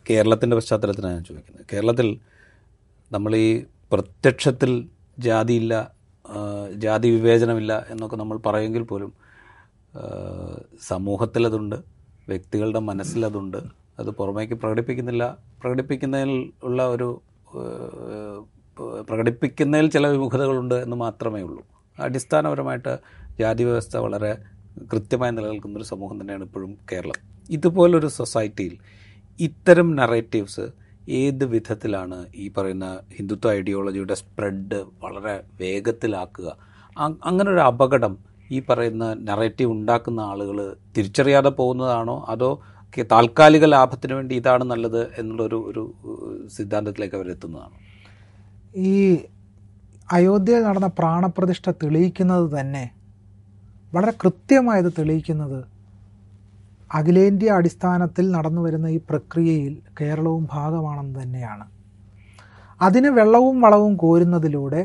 കേരളത്തിൻ്റെ പശ്ചാത്തലത്തിലാണ് ഞാൻ ചോദിക്കുന്നത് കേരളത്തിൽ നമ്മൾ ഈ പ്രത്യക്ഷത്തിൽ ജാതിയില്ല ആ, ജാതി വിവേചനമില്ല എന്നൊക്കെ നമ്മൾ പറയുമെങ്കിൽ പോലും ആ, സമൂഹത്തിലതുണ്ട് വ്യക്തികളുടെ മനസ്സിലതുണ്ട് അത് പുറമേക്ക് പ്രകടിപ്പിക്കുന്നില്ല പ്രകടിപ്പിക്കുന്നതിൽ ഉള്ള ഒരു ഏഹ്, പ്രകടിപ്പിക്കുന്നതിൽ ചില വിമുഖതകളുണ്ട് എന്ന് മാത്രമേ ഉള്ളൂ അടിസ്ഥാനപരമായിട്ട് ജാതി വ്യവസ്ഥ വളരെ കൃത്യമായി നിലനിൽക്കുന്ന ഒരു സമൂഹം തന്നെയാണ് ഇപ്പോഴും കേരളം ഇതുപോലൊരു സൊസൈറ്റിയിൽ ഇത്തരം നറേറ്റീവ്സ് ഏത് വിധത്തിലാണ് ഈ പറയുന്ന ഹിന്ദുത്വ ഐഡിയോളജിയുടെ സ്പ്രെഡ് വളരെ വേഗത്തിലാക്കുക അ- അങ്ങനെ ഒരു അപകടം ഈ പറയുന്ന നറേറ്റീവ് ഉണ്ടാക്കുന്ന ആളുകൾ തിരിച്ചറിയാതെ പോകുന്നതാണോ അതോ കെ- താൽക്കാലിക ലാഭത്തിന് വേണ്ടി ഇതാണ് നല്ലത് എന്നുള്ളൊരു ഒരു ഏഹ്, സിദ്ധാന്തത്തിലേക്ക് അവരെത്തുന്നതാണോ ഈ അയോധ്യയിൽ നടന്ന പ്രാണപ്രതിഷ്ഠ തെളിയിക്കുന്നത് തന്നെ വളരെ കൃത്യമായത് തെളിയിക്കുന്നത് അഖിലേന്ത്യാ അടിസ്ഥാനത്തിൽ നടന്നു വരുന്ന ഈ പ്രക്രിയയിൽ കേരളവും ഭാഗമാണെന്ന് തന്നെയാണ് അതിന് വെള്ളവും വളവും കോരുന്നതിലൂടെ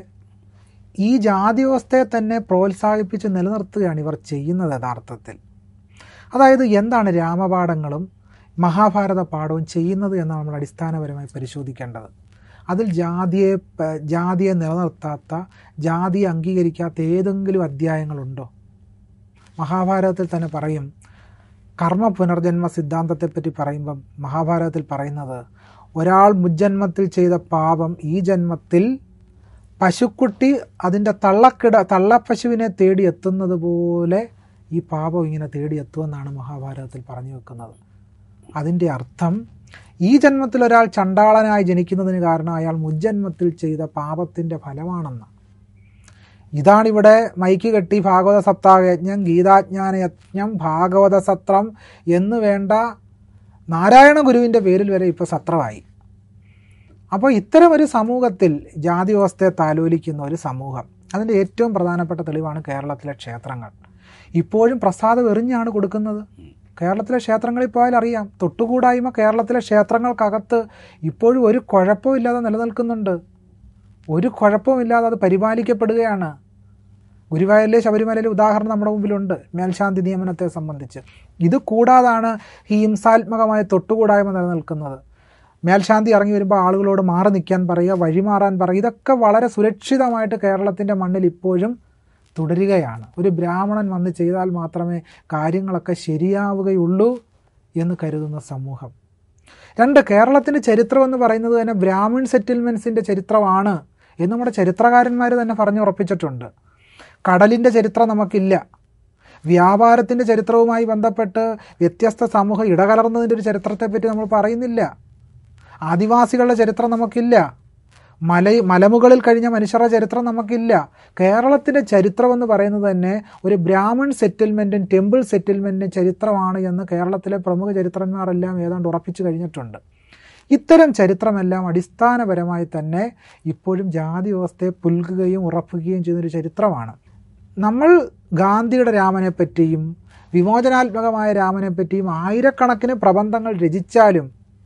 ഈ ജാതി വ്യവസ്ഥയെ തന്നെ പ്രോത്സാഹിപ്പിച്ച് നിലനിർത്തുകയാണ് ഇവർ ചെയ്യുന്നത് യഥാർത്ഥത്തിൽ അതായത് എന്താണ് രാമപാഠങ്ങളും മഹാഭാരത പാഠവും ചെയ്യുന്നത് എന്നാണ് നമ്മൾ അടിസ്ഥാനപരമായി പരിശോധിക്കേണ്ടത് അതിൽ ജാതിയെ പ- ജാതിയെ നിലനിർത്താത്ത ജാതിയെ അംഗീകരിക്കാത്ത ഏതെങ്കിലും അധ്യായങ്ങളുണ്ടോ മഹാഭാരതത്തിൽ തന്നെ പറയും കർമ്മ പുനർജന്മ സിദ്ധാന്തത്തെപ്പറ്റി പറയുമ്പം മഹാഭാരതത്തിൽ പറയുന്നത് ഒരാൾ മുജ്ജന്മത്തിൽ ചെയ്ത പാപം ഈ ജന്മത്തിൽ പശുക്കുട്ടി അതിൻ്റെ തള്ളക്കിട തള്ളപ്പശുവിനെ തേടി എത്തുന്നത് പോലെ ഈ പാപം ഇങ്ങനെ തേടി എത്തുമെന്നാണ് മഹാഭാരതത്തിൽ പറഞ്ഞു വെക്കുന്നത് അതിൻ്റെ അർത്ഥം ഈ ജന്മത്തിൽ ഒരാൾ ചണ്ടാളനായി ജനിക്കുന്നതിന് കാരണം അയാൾ മുജ്ജന്മത്തിൽ ചെയ്ത പാപത്തിൻ്റെ ഫലമാണെന്ന് ഇതാണിവിടെ മൈക്ക് കെട്ടി ഭാഗവത സപ്താഹയജ്ഞം ഗീതാജ്ഞാന യജ്ഞം ഭാഗവത സത്രം എന്ന് വേണ്ട നാരായണ ഗുരുവിൻ്റെ പേരിൽ വരെ ഇപ്പോൾ സത്രമായി അപ്പോൾ ഇത്തരം ഒരു സമൂഹത്തിൽ ജാതി വ്യവസ്ഥയെ താലോലിക്കുന്ന ഒരു സമൂഹം അതിൻ്റെ ഏറ്റവും പ്രധാനപ്പെട്ട തെളിവാണ് കേരളത്തിലെ ക്ഷേത്രങ്ങൾ ഇപ്പോഴും പ്രസാദം എറിഞ്ഞാണ് കൊടുക്കുന്നത് കേരളത്തിലെ ക്ഷേത്രങ്ങളിൽ പോയാൽ അറിയാം തൊട്ടുകൂടായ്മ കേരളത്തിലെ ക്ഷേത്രങ്ങൾക്കകത്ത് ഇപ്പോഴും ഒരു കുഴപ്പമില്ലാതെ നിലനിൽക്കുന്നുണ്ട് ഒരു കുഴപ്പമില്ലാതെ അത് പരിപാലിക്കപ്പെടുകയാണ് ഗുരുവായൂരിലെ ശബരിമലയിലെ ഉദാഹരണം നമ്മുടെ മുമ്പിലുണ്ട് മേൽശാന്തി നിയമനത്തെ സംബന്ധിച്ച് ഇത് കൂടാതാണ് ഈ ഹിംസാത്മകമായ തൊട്ടുകൂടായ്മ നിലനിൽക്കുന്നത് മേൽശാന്തി ഇറങ്ങി വരുമ്പോൾ ആളുകളോട് മാറി നിൽക്കാൻ പറയുക വഴിമാറാൻ പറയുക ഇതൊക്കെ വളരെ സുരക്ഷിതമായിട്ട് കേരളത്തിൻ്റെ മണ്ണിൽ ഇപ്പോഴും തുടരുകയാണ് ഒരു ബ്രാഹ്മണൻ വന്ന് ചെയ്താൽ മാത്രമേ കാര്യങ്ങളൊക്കെ ശരിയാവുകയുള്ളൂ എന്ന് കരുതുന്ന സമൂഹം രണ്ട് കേരളത്തിൻ്റെ ചരിത്രം എന്ന് പറയുന്നത് തന്നെ ബ്രാഹ്മിൺ സെറ്റിൽമെൻറ്റ്സിൻ്റെ ചരിത്രമാണ് എന്ന് നമ്മുടെ ചരിത്രകാരന്മാർ തന്നെ പറഞ്ഞുറപ്പിച്ചിട്ടുണ്ട് കടലിൻ്റെ ചരിത്രം നമുക്കില്ല വ്യാപാരത്തിൻ്റെ ചരിത്രവുമായി ബന്ധപ്പെട്ട് വ്യത്യസ്ത സമൂഹം ഇടകലർന്നതിൻ്റെ ഒരു ചരിത്രത്തെപ്പറ്റി നമ്മൾ പറയുന്നില്ല ആദിവാസികളുടെ ചരിത്രം നമുക്കില്ല മല മലമുകളിൽ കഴിഞ്ഞ മനുഷ്യരുടെ ചരിത്രം നമുക്കില്ല കേരളത്തിൻ്റെ ചരിത്രം എന്ന് പറയുന്നത് തന്നെ ഒരു ബ്രാഹ്മൺ സെറ്റിൽമെൻറ്റും ടെമ്പിൾ സെറ്റിൽമെൻറ്റും ചരിത്രമാണ് എന്ന് കേരളത്തിലെ പ്രമുഖ ചരിത്രന്മാരെല്ലാം ഏതാണ്ട് ഉറപ്പിച്ചു കഴിഞ്ഞിട്ടുണ്ട് ഇത്തരം ചരിത്രമെല്ലാം അടിസ്ഥാനപരമായി തന്നെ ഇപ്പോഴും ജാതി വ്യവസ്ഥയെ പുൽകുകയും ഉറപ്പിക്കുകയും ചെയ്യുന്നൊരു ചരിത്രമാണ് നമ്മൾ ഗാന്ധിയുടെ രാമനെ പറ്റിയും വിമോചനാത്മകമായ രാമനെ പറ്റിയും ആയിരക്കണക്കിന് പ്രബന്ധങ്ങൾ രചിച്ചാലും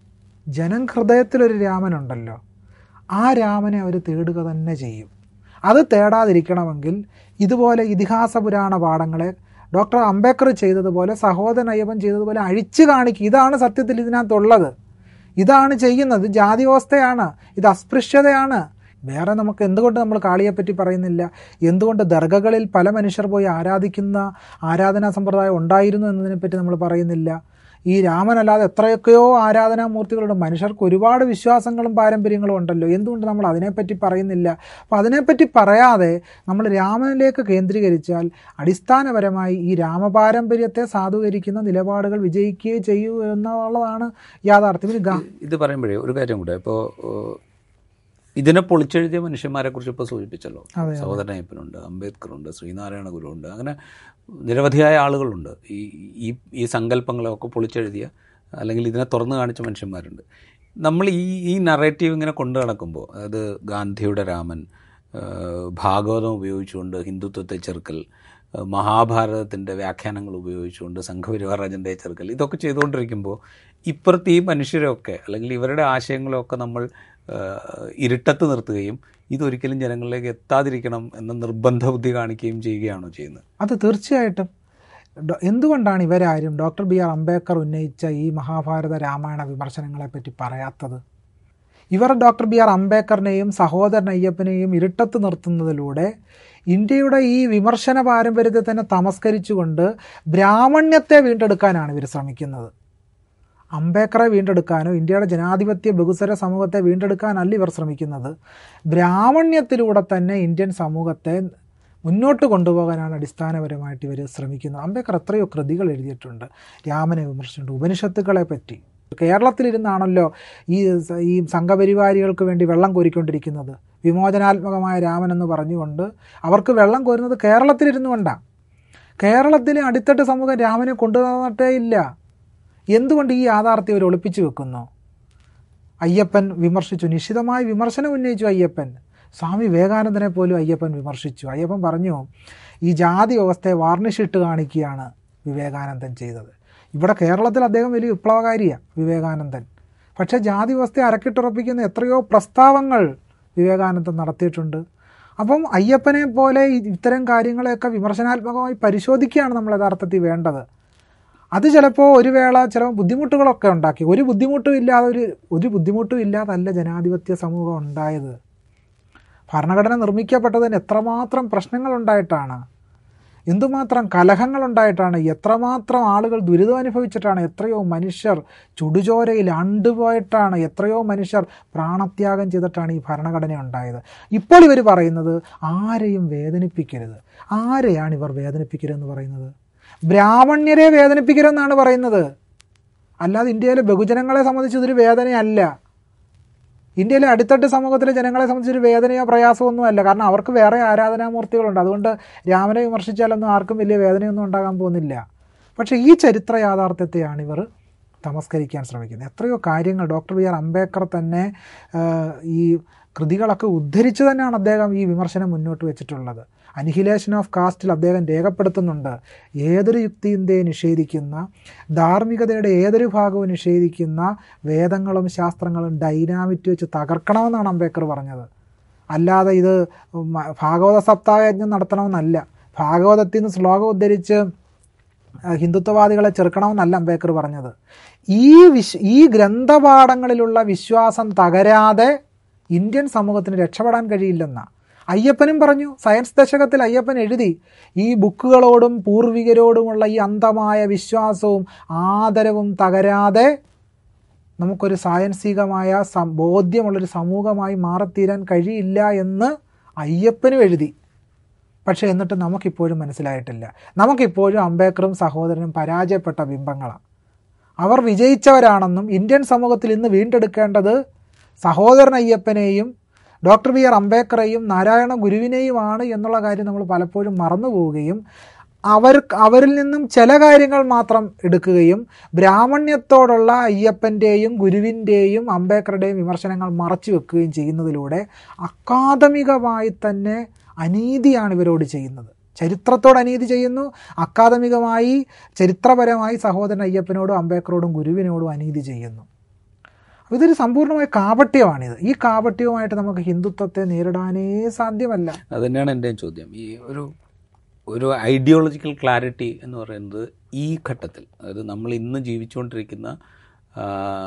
ജനഹൃദയത്തിലൊരു രാമനുണ്ടല്ലോ ആ രാമനെ അവർ തേടുക തന്നെ ചെയ്യും അത് തേടാതിരിക്കണമെങ്കിൽ ഇതുപോലെ ഇതിഹാസ പുരാണ പാഠങ്ങളെ ഡോക്ടർ അംബേദ്കർ ചെയ്തതുപോലെ സഹോദരൻ അയ്യപ്പൻ ചെയ്തതുപോലെ അഴിച്ചു കാണിക്കുക ഇതാണ് സത്യത്തിൽ ഇതിനകത്തുള്ളത് ഇതാണ് ചെയ്യുന്നത് ജാതി വ്യവസ്ഥയാണ് ഇത് അസ്പൃശ്യതയാണ് വേറെ നമുക്ക് എന്തുകൊണ്ട് നമ്മൾ കാളിയെപ്പറ്റി പറയുന്നില്ല എന്തുകൊണ്ട് ദർഗകളിൽ പല മനുഷ്യർ പോയി ആരാധിക്കുന്ന ആരാധനാ സമ്പ്രദായം ഉണ്ടായിരുന്നു എന്നതിനെപ്പറ്റി നമ്മൾ പറയുന്നില്ല ഈ രാമനല്ലാതെ എത്രയൊക്കെയോ ആരാധനാമൂർത്തികളുണ്ട് മനുഷ്യർക്ക് ഒരുപാട് വിശ്വാസങ്ങളും പാരമ്പര്യങ്ങളും ഉണ്ടല്ലോ എന്തുകൊണ്ട് നമ്മൾ അതിനെപ്പറ്റി പറയുന്നില്ല അപ്പോൾ അതിനെപ്പറ്റി പറയാതെ നമ്മൾ രാമനിലേക്ക് കേന്ദ്രീകരിച്ചാൽ അടിസ്ഥാനപരമായി ഈ രാമപാരമ്പര്യത്തെ സാധൂകരിക്കുന്ന നിലപാടുകൾ വിജയിക്കുകയും ചെയ്യൂ എന്നുള്ളതാണ് യാഥാർത്ഥ്യം ഇനി ഗാ- ഇത് പറയുമ്പോഴേ ഒരു കാര്യം കൂടെ ഇപ്പോൾ ഇതിനെ പൊളിച്ചെഴുതിയ മനുഷ്യന്മാരെ കുറിച്ച് ഇപ്പോൾ സൂചിപ്പിച്ചല്ലോ അതെ, അതെ. സഹോദരൻ അയ്യപ്പനുണ്ട് അംബേദ്കറുണ്ട് ശ്രീനാരായണ ഗുരുവുണ്ട് അങ്ങനെ നിരവധിയായ ആളുകളുണ്ട് ഈ ഈ ഈ സങ്കല്പങ്ങളെയൊക്കെ പൊളിച്ചെഴുതിയ അല്ലെങ്കിൽ ഇതിനെ തുറന്നു കാണിച്ച മനുഷ്യന്മാരുണ്ട് നമ്മൾ ഈ ഈ നറേറ്റീവ് ഇങ്ങനെ കൊണ്ടു നടക്കുമ്പോൾ അതായത് ഗാന്ധിയുടെ രാമൻ ആ, ഭാഗവതം ഉപയോഗിച്ചുകൊണ്ട് ഹിന്ദുത്വത്തെ ചെറുക്കൽ ആ, മഹാഭാരതത്തിൻ്റെ വ്യാഖ്യാനങ്ങൾ ഉപയോഗിച്ചുകൊണ്ട് സംഘപരിവാർ അജണ്ടയെ ചെറുക്കൽ ഇതൊക്കെ ചെയ്തുകൊണ്ടിരിക്കുമ്പോൾ ഇപ്പുറത്ത് ഈ മനുഷ്യരൊക്കെ അല്ലെങ്കിൽ ഇവരുടെ ആശയങ്ങളൊക്കെ നമ്മൾ ആ, ഇരുട്ടത്ത് നിർത്തുകയും ഇതൊരിക്കലും ജനങ്ങളിലേക്ക് എത്താതിരിക്കണം എന്ന നിർബന്ധ ബുദ്ധി കാണിക്കുകയും ചെയ്യുകയാണോ ചെയ്യുന്നത് അത് തീർച്ചയായിട്ടും ഡോ- എന്തുകൊണ്ടാണ് ഇവരാരും ഡോക്ടർ ബി ആർ അംബേദ്കർ ഉന്നയിച്ച ഈ മഹാഭാരത രാമായണ വിമർശനങ്ങളെ പറ്റി പറയാത്തത് ഇവർ ഡോക്ടർ ബി ആർ അംബേദ്കറിനെയും സഹോദരൻ അയ്യപ്പനെയും ഇരുട്ടത്ത് നിർത്തുന്നതിലൂടെ ഇന്ത്യയുടെ ഈ വിമർശന പാരമ്പര്യത്തെ തന്നെ തമസ്കരിച്ചുകൊണ്ട് ബ്രാഹ്മണ്യത്തെ വീണ്ടെടുക്കാനാണ് ഇവർ ശ്രമിക്കുന്നത് അംബേദ്കറെ വീണ്ടെടുക്കാനോ ഇന്ത്യയുടെ ജനാധിപത്യ ബഹുസ്വര സമൂഹത്തെ വീണ്ടെടുക്കാനല്ല ഇവർ ശ്രമിക്കുന്നത് ബ്രാഹ്മണ്യത്തിലൂടെ തന്നെ ഇന്ത്യൻ സമൂഹത്തെ മുന്നോട്ട് കൊണ്ടുപോകാനാണ് അടിസ്ഥാനപരമായിട്ട് ഇവർ ശ്രമിക്കുന്നത് അംബേദ്കർ എത്രയോ കൃതികൾ എഴുതിയിട്ടുണ്ട് രാമനെ വിമർശിച്ചിട്ടുണ്ട് ഉപനിഷത്തുക്കളെ പറ്റി കേരളത്തിലിരുന്നാണല്ലോ ഈ സ- ഈ സംഘപരിവാരികൾക്ക് വേണ്ടി വെള്ളം കോരിക്കൊണ്ടിരിക്കുന്നത് വിമോചനാത്മകമായ രാമൻ എന്ന് പറഞ്ഞുകൊണ്ട് അവർക്ക് വെള്ളം കോരുന്നത് കേരളത്തിലിരുന്നു കൊണ്ടാണ് കേരളത്തിലെ അടിത്തട്ട് സമൂഹം രാമനെ കൊണ്ടുവന്നിട്ടേ ഇല്ല എന്തുകൊണ്ട് ഈ യാഥാർത്ഥ്യം അവർ ഒളിപ്പിച്ചു വെക്കുന്നു അയ്യപ്പൻ വിമർശിച്ചു നിശിതമായ വിമർശനം ഉന്നയിച്ചു അയ്യപ്പൻ സ്വാമി വിവേകാനന്ദനെ പോലും അയ്യപ്പൻ വിമർശിച്ചു അയ്യപ്പൻ പറഞ്ഞു ഈ ജാതി വ്യവസ്ഥയെ വാർണിഷിട്ട് കാണിക്കുകയാണ് വിവേകാനന്ദൻ ചെയ്തത് ഇവിടെ കേരളത്തിൽ അദ്ദേഹം വലിയ വിപ്ലവകാരിയാണ് വിവേകാനന്ദൻ പക്ഷേ ജാതി വ്യവസ്ഥയെ അരക്കിട്ടുറപ്പിക്കുന്ന എത്രയോ പ്രസ്താവങ്ങൾ വിവേകാനന്ദൻ നടത്തിയിട്ടുണ്ട് അപ്പം അയ്യപ്പനെ പോലെ ഈ ഇത്തരം കാര്യങ്ങളെയൊക്കെ വിമർശനാത്മകമായി പരിശോധിക്കുകയാണ് നമ്മൾ യഥാർത്ഥത്തിൽ വേണ്ടത് അത് ചിലപ്പോൾ ഒരു വേള ചിലപ്പോൾ ബുദ്ധിമുട്ടുകളൊക്കെ ഉണ്ടാക്കി ഒരു ബുദ്ധിമുട്ടും ഇല്ലാതെ ഒരു ഒരു ബുദ്ധിമുട്ടും ഇല്ലാതല്ല ജനാധിപത്യ സമൂഹം ഉണ്ടായത് ഭരണഘടന നിർമ്മിക്കപ്പെട്ടതിന് എത്രമാത്രം പ്രശ്നങ്ങൾ ഉണ്ടായിട്ടാണ് എന്തുമാത്രം കലഹങ്ങൾ ഉണ്ടായിട്ടാണ് എത്രമാത്രം ആളുകൾ ദുരിതം അനുഭവിച്ചിട്ടാണ് എത്രയോ മനുഷ്യർ ചുടുചോരയിൽ അണ്ടുപോയിട്ടാണ് എത്രയോ മനുഷ്യർ പ്രാണത്യാഗം ചെയ്തിട്ടാണ് ഈ ഭരണഘടന ഉണ്ടായത് ഇപ്പോൾ ഇവർ പറയുന്നത് ആരെയും വേദനിപ്പിക്കരുത് ആരെയാണ് ഇവർ വേദനിപ്പിക്കരുതെന്ന് പറയുന്നത് ബ്രാഹ്മണ്യരെ വേദനിപ്പിക്കരുതെന്നാണ് പറയുന്നത് അല്ലാതെ ഇന്ത്യയിലെ ബഹുജനങ്ങളെ സംബന്ധിച്ച് ഇതൊരു വേദനയല്ല ഇന്ത്യയിലെ അടിത്തട്ട് സമൂഹത്തിലെ ജനങ്ങളെ സംബന്ധിച്ചൊരു വേദനയോ പ്രയാസമോ ഒന്നുമല്ല കാരണം അവർക്ക് വേറെ ആരാധനാമൂർത്തികളുണ്ട് അതുകൊണ്ട് രാമനെ വിമർശിച്ചാലൊന്നും ആർക്കും വലിയ വേദനയൊന്നും ഉണ്ടാകാൻ പോകുന്നില്ല പക്ഷേ ഈ ചരിത്ര യാഥാർത്ഥ്യത്തെയാണ് ഇവർ തമസ്കരിക്കാൻ ശ്രമിക്കുന്നത് എത്രയോ കാര്യങ്ങൾ ഡോക്ടർ ബി ആർ അംബേദ്കർ തന്നെ ആ, ഈ കൃതികളൊക്കെ ഉദ്ധരിച്ച് തന്നെയാണ് അദ്ദേഹം ഈ വിമർശനം മുന്നോട്ട് വെച്ചിട്ടുള്ളത് അനിഹിലേഷൻ ഓഫ് കാസ്റ്റിൽ അദ്ദേഹം രേഖപ്പെടുത്തുന്നുണ്ട് ഏതൊരു യുക്തിന്തെ നിഷേധിക്കുന്ന ധാർമ്മികതയുടെ ഏതൊരു ഭാഗവും നിഷേധിക്കുന്ന വേദങ്ങളും ശാസ്ത്രങ്ങളും ഡൈനാമിറ്റ് വെച്ച് തകർക്കണമെന്നാണ് അംബേദ്കർ പറഞ്ഞത് അല്ലാതെ ഇത് മ- ഭാഗവത സപ്താഹയജ്ഞം നടത്തണമെന്നല്ല ഭാഗവതത്തിൽ നിന്ന് ശ്ലോകം ഉദ്ധരിച്ച് ആ, ഹിന്ദുത്വവാദികളെ ചെറുക്കണമെന്നല്ല അംബേദ്കർ പറഞ്ഞത് ഈ വിശ് ഈ ഗ്രന്ഥപാഠങ്ങളിലുള്ള വിശ്വാസം തകരാതെ ഇന്ത്യൻ സമൂഹത്തിന് രക്ഷപ്പെടാൻ കഴിയില്ലെന്ന അയ്യപ്പനും പറഞ്ഞു സയൻസ് ദശകത്തിൽ അയ്യപ്പൻ എഴുതി ഈ ബുക്കുകളോടും പൂർവികരോടുമുള്ള ഈ അന്ധമായ വിശ്വാസവും ആദരവും തകരാതെ നമുക്കൊരു സായൻസികമായ സം- ബോധ്യമുള്ളൊരു സമൂഹമായി മാറിത്തീരാൻ കഴിയില്ല എന്ന് അയ്യപ്പനും എഴുതി പക്ഷേ എന്നിട്ട് നമുക്കിപ്പോഴും മനസ്സിലായിട്ടില്ല നമുക്കിപ്പോഴും അംബേദ്കറും സഹോദരനും പരാജയപ്പെട്ട ബിംബങ്ങളാണ് അവർ വിജയിച്ചവരാണെന്നും ഇന്ത്യൻ സമൂഹത്തിൽ ഇന്ന് വീണ്ടെടുക്കേണ്ടത് സഹോദരൻ അയ്യപ്പനെയും ഡോക്ടർ ബി ആർ അംബേദ്കറെയും നാരായണ ഗുരുവിനെയുമാണ് എന്നുള്ള കാര്യം നമ്മൾ പലപ്പോഴും മറന്നു പോവുകയും അവർ അവരിൽ നിന്നും ചില കാര്യങ്ങൾ മാത്രം എടുക്കുകയും ബ്രാഹ്മണ്യത്തോടുള്ള അയ്യപ്പൻ്റെയും ഗുരുവിൻ്റെയും അംബേദ്കറുടെയും വിമർശനങ്ങൾ മറച്ചു വെക്കുകയും ചെയ്യുന്നതിലൂടെ അക്കാദമികമായി തന്നെ അനീതിയാണ് ഇവരോട് ചെയ്യുന്നത് ചരിത്രത്തോട് അനീതി ചെയ്യുന്നു അക്കാദമികമായി ചരിത്രപരമായി സഹോദരൻ അയ്യപ്പനോടും അംബേദ്കറോടും ഗുരുവിനോടും അനീതി ചെയ്യുന്നു അപ്പോൾ ഇതൊരു സമ്പൂർണ്ണമായ കാപട്യമാണിത് ഈ കാപട്യവുമായിട്ട് നമുക്ക് ഹിന്ദുത്വത്തെ നേരിടാനേ സാധ്യമല്ല അത് തന്നെയാണ് എൻ്റെ ചോദ്യം ഈ ഒരു ഒരു ഐഡിയോളജിക്കൽ ക്ലാരിറ്റി എന്ന് പറയുന്നത് ഈ ഘട്ടത്തിൽ അതായത് നമ്മൾ ഇന്ന് ജീവിച്ചുകൊണ്ടിരിക്കുന്ന ആ,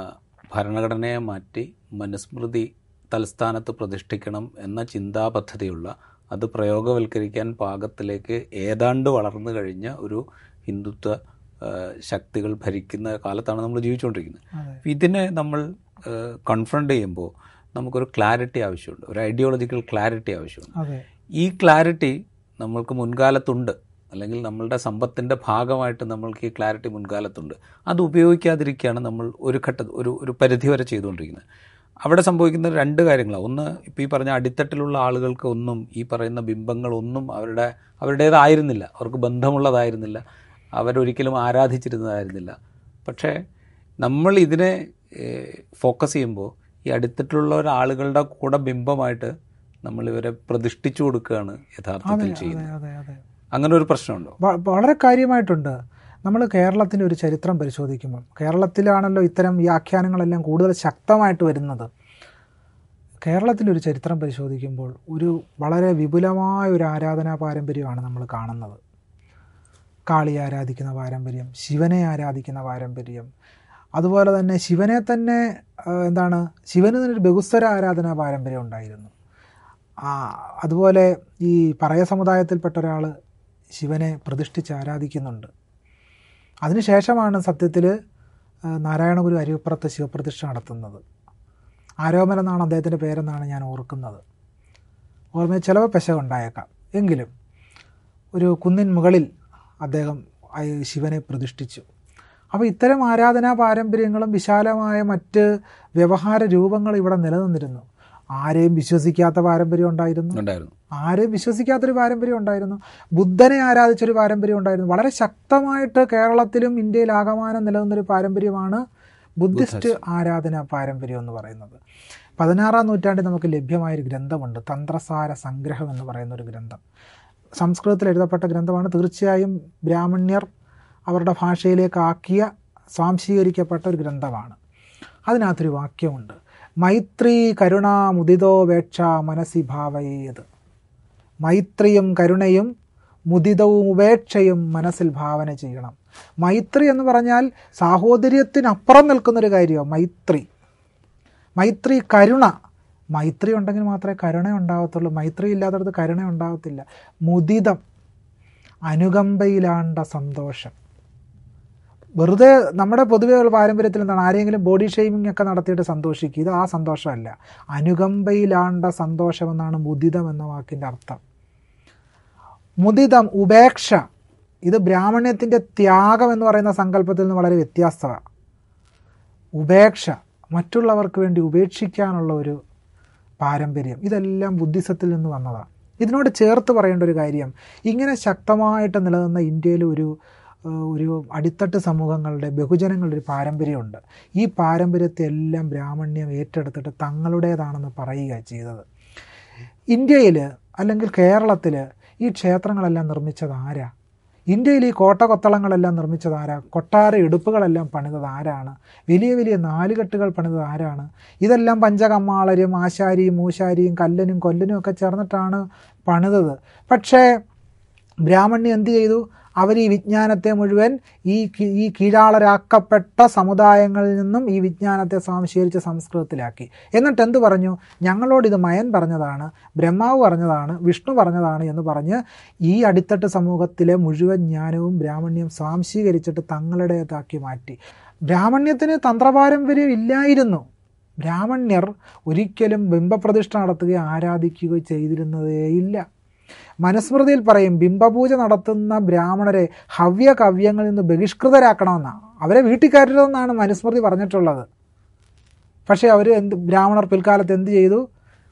ഭരണഘടനയെ മാറ്റി മനുസ്മൃതി തലസ്ഥാനത്ത് പ്രതിഷ്ഠിക്കണം എന്ന ചിന്താപദ്ധതിയുള്ള അത് പ്രയോഗവൽക്കരിക്കാൻ പാകത്തിലേക്ക് ഏതാണ്ട് വളർന്നു കഴിഞ്ഞ ഒരു ഹിന്ദുത്വ ആ, ശക്തികൾ ഭരിക്കുന്ന കാലത്താണ് നമ്മൾ ജീവിച്ചുകൊണ്ടിരിക്കുന്നത് അതെ അപ്പോൾ ഇതിനെ നമ്മൾ കൺഫ്രണ്ട് ചെയ്യുമ്പോൾ നമുക്കൊരു ക്ലാരിറ്റി ആവശ്യമുണ്ട് ഒരു ഐഡിയോളജിക്കൽ ക്ലാരിറ്റി ആവശ്യമുണ്ട് അതെ ഈ ക്ലാരിറ്റി നമ്മൾക്ക് മുൻകാലത്തുണ്ട് അല്ലെങ്കിൽ നമ്മളുടെ സമ്പത്തിൻ്റെ ഭാഗമായിട്ട് നമ്മൾക്ക് ഈ ക്ലാരിറ്റി മുൻകാലത്തുണ്ട് അത് ഉപയോഗിക്കാതിരിക്കുകയാണ് നമ്മൾ ഒരു ഘട്ട ഒരു ഒരു പരിധി വരെ ചെയ്തുകൊണ്ടിരിക്കുന്നത് അവിടെ സംഭവിക്കുന്ന രണ്ട് കാര്യങ്ങളാണ് ഒന്ന് ഇപ്പോൾ ഈ പറഞ്ഞ അടിത്തട്ടിലുള്ള ആളുകൾക്ക് ഒന്നും ഈ പറയുന്ന ബിംബങ്ങളൊന്നും അവരുടെ അവരുടേതായിരുന്നില്ല അവർക്ക് ബന്ധമുള്ളതായിരുന്നില്ല അവരൊരിക്കലും ആരാധിച്ചിരുന്നതായിരുന്നില്ല പക്ഷേ നമ്മൾ ഇതിനെ ഫോക്കസ് ചെയ്യുമ്പോൾ ഈ അടുത്തിട്ടുള്ള ഒരാളുകളുടെ കൂടെ ബിംബമായിട്ട് നമ്മൾ ഇവരെ പ്രതിഷ്ഠിച്ചു കൊടുക്കുകയാണ് യഥാർത്ഥത്തിൽ ചെയ്യുന്നത് അതെ അതെ അങ്ങനെ ഒരു പ്രശ്നമുണ്ടോ വ- വളരെ കാര്യമായിട്ടുണ്ട് നമ്മൾ കേരളത്തിൻ്റെ ഒരു ചരിത്രം പരിശോധിക്കുമ്പോൾ കേരളത്തിലാണല്ലോ ഇത്തരം വ്യാഖ്യാനങ്ങളെല്ലാം കൂടുതൽ ശക്തമായിട്ട് വരുന്നത് കേരളത്തിലൊരു ചരിത്രം പരിശോധിക്കുമ്പോൾ ഒരു വളരെ വിപുലമായ ഒരു ആരാധനാ പാരമ്പര്യമാണ് നമ്മൾ കാണുന്നത് കാളിയെ ആരാധിക്കുന്ന പാരമ്പര്യം ശിവനെ ആരാധിക്കുന്ന പാരമ്പര്യം അതുപോലെ തന്നെ ശിവനെ തന്നെ ആ, എന്താണ് ശിവന് തന്നെ ഒരു ബഹുസ്വര ആരാധനാ പാരമ്പര്യം ഉണ്ടായിരുന്നു ആ, അതുപോലെ ഈ പറയ സമുദായത്തിൽപ്പെട്ട ഒരാൾ ശിവനെ പ്രതിഷ്ഠിച്ച് ആരാധിക്കുന്നുണ്ട് അതിനുശേഷമാണ് സത്യത്തിൽ നാരായണഗുരു അരുവിപ്പുറത്ത് ശിവപ്രതിഷ്ഠ നടത്തുന്നത് ആരോമൽ എന്നാണ് അദ്ദേഹത്തിൻ്റെ പേരെന്നാണ് ഞാൻ ഓർക്കുന്നത് ഓർമ്മയിൽ ചിലവ് പെശകുണ്ടായേക്കാം എങ്കിലും ഒരു കുന്നിൻ മുകളിൽ അദ്ദേഹം അയ- ശിവനെ പ്രതിഷ്ഠിച്ചു അപ്പോൾ ഇത്തരം ആരാധനാ പാരമ്പര്യങ്ങളും വിശാലമായ മറ്റ് വ്യവഹാര രൂപങ്ങൾ ഇവിടെ നിലനിന്നിരുന്നു ആരെയും വിശ്വസിക്കാത്ത പാരമ്പര്യം ഉണ്ടായിരുന്നു ഉണ്ടായിരുന്നു ആരെയും വിശ്വസിക്കാത്തൊരു പാരമ്പര്യം ഉണ്ടായിരുന്നു ബുദ്ധനെ ആരാധിച്ചൊരു പാരമ്പര്യം ഉണ്ടായിരുന്നു വളരെ ശക്തമായിട്ട് കേരളത്തിലും ഇന്ത്യയിൽ ആകമാനം നിലനിന്നൊരു പാരമ്പര്യമാണ് ബുദ്ധിസ്റ്റ് ആരാധന പാരമ്പര്യം എന്ന് പറയുന്നത് പതിനാറാം നൂറ്റാണ്ടിൽ നമുക്ക് ലഭ്യമായൊരു ഗ്രന്ഥമുണ്ട് തന്ത്രസാര സംഗ്രഹം എന്ന് പറയുന്ന ഒരു ഗ്രന്ഥം സംസ്കൃതത്തിൽ എഴുതപ്പെട്ട ഗ്രന്ഥമാണ് തീർച്ചയായും ബ്രാഹ്മണ്യർ അവരുടെ ഭാഷയിലേക്ക് ആക്കിയ സ്വാംശീകരിക്കപ്പെട്ട ഒരു ഗ്രന്ഥമാണ് അതിനകത്തൊരു വാക്യമുണ്ട് മൈത്രി കരുണാ മുദിതോ വേക്ഷ മനസ്സി ഭാവയേത് മൈത്രിയും കരുണയും മുദിതവും ഉപേക്ഷയും മനസ്സിൽ ഭാവന ചെയ്യണം മൈത്രി എന്ന് പറഞ്ഞാൽ സാഹോദര്യത്തിനപ്പുറം നിൽക്കുന്നൊരു കാര്യമാണ് മൈത്രി മൈത്രി കരുണ മൈത്രി ഉണ്ടെങ്കിൽ മാത്രമേ കരുണ ഉണ്ടാകത്തുള്ളൂ മൈത്രി ഇല്ലാത്തടത്ത് കരുണ ഉണ്ടാകത്തില്ല മുദിതം അനുകമ്പയിലാണ്ട സന്തോഷം വെറുതെ നമ്മുടെ പൊതുവേ ഉള്ള പാരമ്പര്യത്തിൽ എന്താണ് ആരെങ്കിലും ബോഡി ഷെയ്മിംഗ് ഒക്കെ നടത്തിയിട്ട് സന്തോഷിക്കുക ഇത് ആ സന്തോഷമല്ല അനുകമ്പയിലാണ്ട സന്തോഷമെന്നാണ് മുദിതം എന്ന വാക്കിൻ്റെ അർത്ഥം മുദിതം ഉപേക്ഷ ഇത് ബ്രാഹ്മണ്യത്തിൻ്റെ ത്യാഗം എന്ന് പറയുന്ന സങ്കല്പത്തിൽ നിന്ന് വളരെ വ്യത്യസ്തമാണ് ഉപേക്ഷ മറ്റുള്ളവർക്ക് വേണ്ടി ഉപേക്ഷിക്കാനുള്ള ഒരു പാരമ്പര്യം ഇതെല്ലാം ബുദ്ധിസത്തിൽ നിന്ന് വന്നതാണ് ഇതിനോട് ചേർത്ത് പറയേണ്ട ഒരു കാര്യം ഇങ്ങനെ ശക്തമായിട്ട് നിലനിന്ന ഇന്ത്യയിൽ ഒരു ഏഹ്, ഒരു അടിത്തട്ട് സമൂഹങ്ങളുടെ ബഹുജനങ്ങളുടെ ഒരു പാരമ്പര്യമുണ്ട് ഈ പാരമ്പര്യത്തെ എല്ലാം ബ്രാഹ്മണ്യം ഏറ്റെടുത്തിട്ട് തങ്ങളുടേതാണെന്ന് പറയുക ചെയ്തത് ഇന്ത്യയിൽ അല്ലെങ്കിൽ കേരളത്തിൽ ഈ ക്ഷേത്രങ്ങളെല്ലാം നിർമ്മിച്ചത് ആരാ ഇന്ത്യയിൽ ഈ കോട്ട കൊത്തളങ്ങളെല്ലാം നിർമ്മിച്ചത് ആരാ കൊട്ടാര എടുപ്പുകളെല്ലാം പണിതത് ആരാണ് വലിയ വലിയ നാലുകെട്ടുകൾ പണിതത് ആരാണ് ഇതെല്ലാം പഞ്ചകമ്മാളരും ആശാരിയും മൂശാരിയും കല്ലനും കൊല്ലനും ഒക്കെ ചേർന്നിട്ടാണ് പണിതത് പക്ഷേ ബ്രാഹ്മണ്യം എന്ത് ചെയ്തു അവർ ഈ വിജ്ഞാനത്തെ മുഴുവൻ ഈ കി- ഈ കീഴാളരാക്കപ്പെട്ട സമുദായങ്ങളിൽ നിന്നും ഈ വിജ്ഞാനത്തെ സ്വാംശീകരിച്ച് സംസ്കൃതത്തിലാക്കി എന്നിട്ട് എന്ത് പറഞ്ഞു ഞങ്ങളോട് ഇത് മയൻ പറഞ്ഞതാണ് ബ്രഹ്മാവ് പറഞ്ഞതാണ് വിഷ്ണു പറഞ്ഞതാണ് എന്ന് പറഞ്ഞ് ഈ അടിത്തട്ട് സമൂഹത്തിലെ മുഴുവൻ ജ്ഞാനവും ബ്രാഹ്മണ്യം സ്വാംശീകരിച്ചിട്ട് തങ്ങളുടേതാക്കി മാറ്റി ബ്രാഹ്മണ്യത്തിന് തന്ത്രപാരമ്പര്യം ഇല്ലായിരുന്നു ബ്രാഹ്മണ്യർ ഒരിക്കലും ബിംബപ്രതിഷ്ഠ നടത്തുകയോ ആരാധിക്കുകയോ ചെയ്തിരുന്നതേയില്ല മനുസ്മൃതിയിൽ പറയും ബിംബപൂജ നടത്തുന്ന ബ്രാഹ്മണരെ ഹവ്യകവ്യങ്ങളിൽ നിന്ന് ബഹിഷ്കൃതരാക്കണമെന്നാണ് അവരെ വീട്ടിൽ കയറ്റരുതെന്നാണ് മനുസ്മൃതി പറഞ്ഞിട്ടുള്ളത് പക്ഷേ അവർ എന്ത് ബ്രാഹ്മണർ പിൽക്കാലത്ത് എന്ത് ചെയ്തു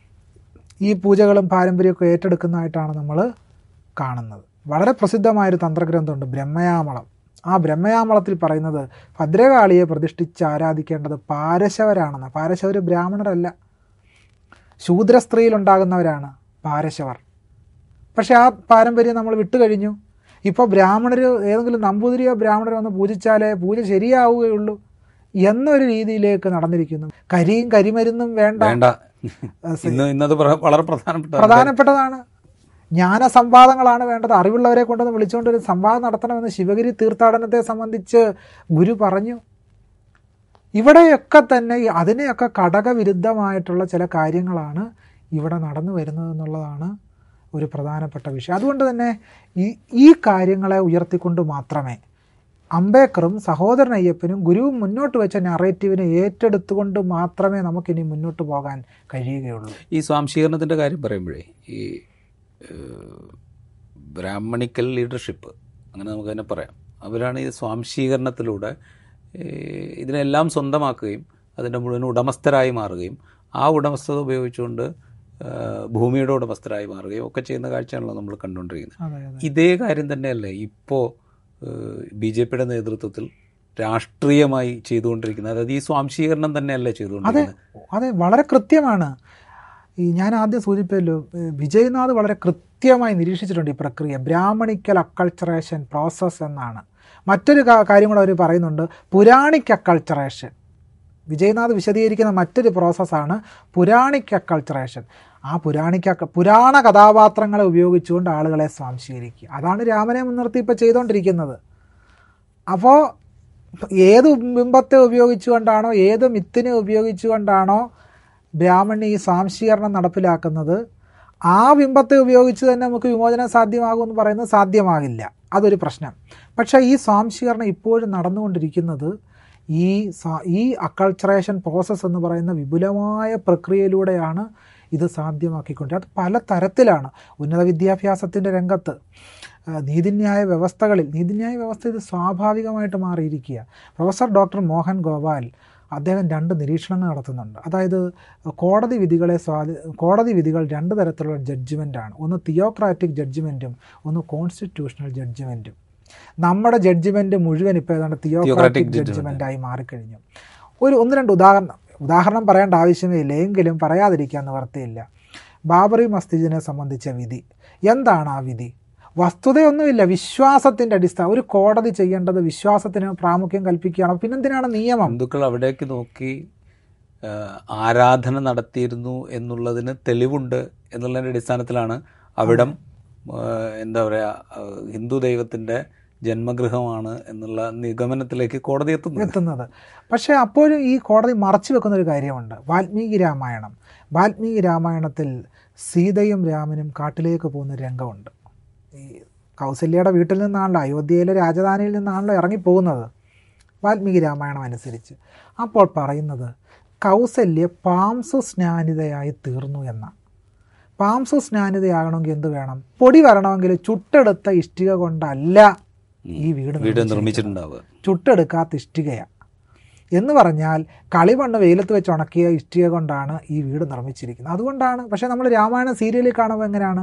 ഈ പൂജകളും പാരമ്പര്യമൊക്കെ ഏറ്റെടുക്കുന്നതായിട്ടാണ് നമ്മൾ കാണുന്നത് വളരെ പ്രസിദ്ധമായൊരു തന്ത്രഗ്രന്ഥമുണ്ട് ബ്രഹ്മയാമളം ആ ബ്രഹ്മയാമളത്തിൽ പറയുന്നത് ഭദ്രകാളിയെ പ്രതിഷ്ഠിച്ച് ആരാധിക്കേണ്ടത് പാരശവരാണെന്ന് പാരശവർ ബ്രാഹ്മണരല്ല ശൂദ്രസ്ത്രീയിലുണ്ടാകുന്നവരാണ് പാരശവർ പക്ഷെ ആ പാരമ്പര്യം നമ്മൾ വിട്ടുകഴിഞ്ഞു ഇപ്പോൾ ബ്രാഹ്മണർ ഏതെങ്കിലും നമ്പൂതിരിയോ ബ്രാഹ്മണരോ ഒന്ന് പൂജിച്ചാലേ പൂജ ശരിയാവുകയുള്ളൂ എന്നൊരു രീതിയിലേക്ക് നടന്നിരിക്കുന്നു കരിയും കരിമരുന്നും വേണ്ട വേണ്ട ഇന്ന് ഇന്നത് പ്ര- വളരെ പ്രധാനപ്പെട്ട പ്രധാനപ്പെട്ടതാണ് ജ്ഞാന സംവാദങ്ങളാണ് വേണ്ടത് അറിവുള്ളവരെ കൊണ്ടൊന്ന് വിളിച്ചുകൊണ്ട് ഒരു സംവാദം നടത്തണമെന്ന് ശിവഗിരി തീർത്ഥാടനത്തെ സംബന്ധിച്ച് ഗുരു പറഞ്ഞു ഇവിടെയൊക്കെ തന്നെ ഈ അതിനെയൊക്കെ ഘടകവിരുദ്ധമായിട്ടുള്ള ചില കാര്യങ്ങളാണ് ഇവിടെ നടന്നു വരുന്നത് എന്നുള്ളതാണ് ഒരു പ്രധാനപ്പെട്ട വിഷയം അതുകൊണ്ട് തന്നെ ഈ ഈ കാര്യങ്ങളെ ഉയർത്തിക്കൊണ്ട് മാത്രമേ അംബേദ്കറും സഹോദരൻ അയ്യപ്പനും ഗുരുവും മുന്നോട്ട് വെച്ച നറേറ്റീവിനെ ഏറ്റെടുത്തുകൊണ്ട് മാത്രമേ നമുക്കിനി മുന്നോട്ട് പോകാൻ കഴിയുകയുള്ളൂ ഈ സ്വാംശീകരണത്തിൻ്റെ കാര്യം പറയുമ്പോഴേ ഈ ഏഹ്, ബ്രാഹ്മണിക്കൽ ലീഡർഷിപ്പ് അങ്ങനെ നമുക്ക് തന്നെ പറയാം അവരാണ് ഈ സ്വാംശീകരണത്തിലൂടെ ഏഹ്, ഇതിനെല്ലാം സ്വന്തമാക്കുകയും അതിൻ്റെ മുഴുവൻ ഉടമസ്ഥരായി മാറുകയും ആ ഉടമസ്ഥത ഉപയോഗിച്ചുകൊണ്ട് ഏഹ്, ഭൂമിയുടെ ഉടമസ്ഥരായി മാറുകയും ഒക്കെ ചെയ്യുന്ന കാഴ്ചയാണല്ലോ നമ്മൾ കണ്ടുകൊണ്ടിരിക്കുന്നത് അതെ അതെ ഇതേ കാര്യം തന്നെയല്ലേ ഇപ്പോൾ ബി ജെ പിയുടെ നേതൃത്വത്തിൽ രാഷ്ട്രീയമായി ചെയ്തുകൊണ്ടിരിക്കുന്നത് അതായത് ഈ സ്വാംശീകരണം തന്നെയല്ലേ അതെ ചെയ്തുകൊണ്ടിരിക്കുന്നത് അതെ വളരെ കൃത്യമാണ് ഈ ഞാൻ ആദ്യം സൂചിപ്പിച്ചല്ലോ ഏഹ് വിജയ്നാഥ് വളരെ കൃത്യമായി നിരീക്ഷിച്ചിട്ടുണ്ട് ഈ പ്രക്രിയ ബ്രാഹ്മണിക്കൽ അക്കൾച്ചറേഷൻ പ്രോസസ്സ് എന്നാണ് മറ്റൊരു കാ- കാര്യം കൂടെ അവർ പറയുന്നുണ്ട് പുരാണിക് അക്കൾച്ചറേഷൻ വിജയനാഥ് വിശദീകരിക്കുന്ന മറ്റൊരു പ്രോസസ്സാണ് പുരാണിക് അക്കൾച്ചറേഷൻ ആ പുരാണിക് അക്ക- പുരാണ കഥാപാത്രങ്ങളെ ഉപയോഗിച്ചുകൊണ്ട് ആളുകളെ സ്വാംശീകരിക്കുക അതാണ് രാമനെ മുൻനിർത്തി ഇപ്പോൾ ചെയ്തുകൊണ്ടിരിക്കുന്നത് അപ്പോൾ ഏത് ബിംബത്തെ ഉപയോഗിച്ചുകൊണ്ടാണോ ഏത് മിത്തിനെ ഉപയോഗിച്ചുകൊണ്ടാണോ ബ്രാഹ്മണി ഈ സ്വാംശീകരണം നടപ്പിലാക്കുന്നത് ആ ബിംബത്തെ ഉപയോഗിച്ച് തന്നെ നമുക്ക് വിമോചനം സാധ്യമാകുമെന്ന് പറയുന്നത് സാധ്യമാകില്ല അതൊരു പ്രശ്നം പക്ഷേ ഈ സ്വാംശീകരണം ഇപ്പോഴും നടന്നുകൊണ്ടിരിക്കുന്നത് ഈ സാ- ഈ അക്കൾച്ചറേഷൻ പ്രോസസ്സ് എന്ന് പറയുന്ന വിപുലമായ പ്രക്രിയയിലൂടെയാണ് ഇത് സാധ്യമാക്കിക്കൊണ്ട് അത് പല തരത്തിലാണ് ഉന്നത വിദ്യാഭ്യാസത്തിൻ്റെ രംഗത്ത് ആ, നീതിന്യായ വ്യവസ്ഥകളിൽ നീതിന്യായ വ്യവസ്ഥ ഇത് സ്വാഭാവികമായിട്ട് മാറിയിരിക്കുക പ്രൊഫസർ ഡോക്ടർ മോഹൻ ഗോപാൽ അദ്ദേഹം രണ്ട് നിരീക്ഷണങ്ങൾ നടത്തുന്നുണ്ട് അതായത് കോടതി വിധികളെ സ്വാധീ കോടതി വിധികൾ രണ്ട് തരത്തിലുള്ള ജഡ്ജ്മെൻ്റാണ് ഒന്ന് തിയോക്രാറ്റിക് ജഡ്ജ്മെൻറ്റും ഒന്ന് കോൺസ്റ്റിറ്റ്യൂഷണൽ ജഡ്ജ്മെൻറ്റും നമ്മുടെ ജഡ്ജ്മെൻറ്റ് മുഴുവൻ ഇപ്പോൾ ഏതാണ്ട് തിയോക്രാറ്റിക് ജഡ്ജ്മെൻറ്റായി മാറിക്കഴിഞ്ഞു ഒരു ഒന്ന് രണ്ട് ഉദാഹരണം ഉദാഹരണം പറയേണ്ട ആവശ്യമേ ഇല്ല എങ്കിലും പറയാതിരിക്കാൻ നിവർത്തിയില്ല ബാബറി മസ്ജിദിനെ സംബന്ധിച്ച വിധി എന്താണ് ആ വിധി വസ്തുതയൊന്നുമില്ല വിശ്വാസത്തിൻ്റെ അടിസ്ഥാനം ഒരു കോടതി ചെയ്യേണ്ടത് വിശ്വാസത്തിന് പ്രാമുഖ്യം കൽപ്പിക്കുകയാണ് പിന്നെന്തിനാണ് നിയമം ഹിന്ദുക്കൾ അവിടേക്ക് നോക്കി ആ, ആരാധന നടത്തിയിരുന്നു എന്നുള്ളതിന് തെളിവുണ്ട് എന്നുള്ളതിൻ്റെ അടിസ്ഥാനത്തിലാണ് അവിടം ആ, എന്താ പറയുക ആ, ഹിന്ദു ദൈവത്തിൻ്റെ ജന്മഗൃഹമാണ് എന്നുള്ള നിഗമനത്തിലേക്ക് കോടതി എത്തുന്നത് എത്തുന്നത് പക്ഷേ അപ്പോഴും ഈ കോടതി മറച്ചു വെക്കുന്ന ഒരു കാര്യമുണ്ട് വാൽമീകി രാമായണം വാൽമീകി രാമായണത്തിൽ സീതയും രാമനും കാട്ടിലേക്ക് പോകുന്ന ഒരു രംഗമുണ്ട് ഈ കൗസല്യയുടെ വീട്ടിൽ നിന്നാണല്ലോ അയോധ്യയിലെ രാജധാനിയിൽ നിന്നാണല്ലോ ഇറങ്ങിപ്പോകുന്നത് വാൽമീകി രാമായണം അനുസരിച്ച് അപ്പോൾ പറയുന്നത് കൗസല്യ പാംസു സ്നാനിതയായി തീർന്നു എന്ന പാംസു സ്നാനിതയാകണമെങ്കിൽ എന്ത് വേണം പൊടി വരണമെങ്കിൽ ചുട്ടെടുത്ത ഇഷ്ടിക കൊണ്ടല്ല ഈ വീട് വീട് നിർമ്മിച്ചിട്ടുണ്ടാവുക ചുട്ടെടുക്കാത്ത ഇഷ്ടികയാണ് എന്ന് പറഞ്ഞാൽ കളിമണ്ണ് വെയിലത്ത് വെച്ച് ഉണക്കിയ ഇഷ്ടിക കൊണ്ടാണ് ഈ വീട് നിർമ്മിച്ചിരിക്കുന്നത് അതുകൊണ്ടാണ് പക്ഷേ നമ്മൾ രാമായണ സീരിയലിൽ കാണുമ്പോൾ എങ്ങനെയാണ്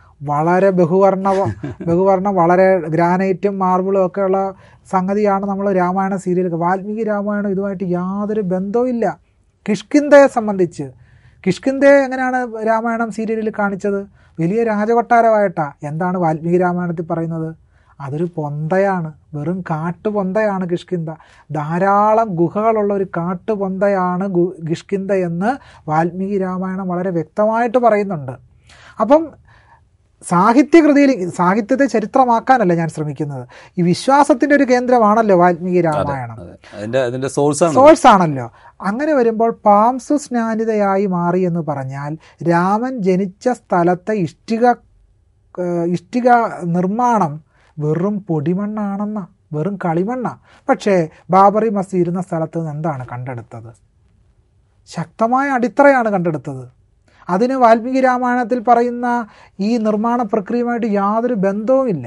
വളരെ ബഹുവർണ്ണ ബഹുവർണ്ണ വളരെ ഗ്രാനൈറ്റും മാർബിളും ഒക്കെയുള്ള സംഗതിയാണ് നമ്മൾ രാമായണ സീരിയൽ വാൽമീകി രാമായണം ഇതുമായിട്ട് യാതൊരു ബന്ധവുമില്ല കിഷ്കിന്ധയെ സംബന്ധിച്ച് കിഷ്കിന്ധയെ എങ്ങനെയാണ് രാമായണം സീരിയലിൽ കാണിച്ചത് വലിയ രാജകൊട്ടാരമായിട്ടാ എന്താണ് വാൽമീകി രാമായണത്തിൽ പറയുന്നത് അതൊരു പൊന്തയാണ് വെറും കാട്ടുപൊന്തയാണ് കിഷ്കിന്ധ ധാരാളം ഗുഹകളുള്ള ഒരു കാട്ടുപൊന്തയാണ് ഗു കിഷ്കിന്ധ എന്ന് വാൽമീകി രാമായണം വളരെ വ്യക്തമായിട്ട് പറയുന്നുണ്ട് അപ്പം സാഹിത്യകൃതിയിൽ സാഹിത്യത്തെ ചരിത്രമാക്കാനല്ല ഞാൻ ശ്രമിക്കുന്നത് ഈ വിശ്വാസത്തിൻ്റെ ഒരു കേന്ദ്രമാണല്ലോ വാൽമീകി രാമായണം അതെ അതിന്റെ അതിന്റെ സോഴ്സാണ് സോഴ്സ് ആണല്ലോ അങ്ങനെ വരുമ്പോൾ പാംസു സ്നാനിതയായി മാറി എന്ന് പറഞ്ഞാൽ രാമൻ ജനിച്ച സ്ഥലത്തെ ഇഷ്ടിക ഏഹ്, ഇഷ്ടിക നിർമ്മാണം വെറും പൊടിമണ്ണാണെന്ന വെറും കളിമണ്ണ പക്ഷേ ബാബറി മസ്ജിദ് ഇരുന്ന സ്ഥലത്ത് നിന്ന് എന്താണ് കണ്ടെടുത്തത് ശക്തമായ അടിത്തറയാണ് കണ്ടെടുത്തത് അതിന് വാൽമീകി രാമായണത്തിൽ പറയുന്ന ഈ നിർമ്മാണ പ്രക്രിയയുമായിട്ട് യാതൊരു ബന്ധവുമില്ല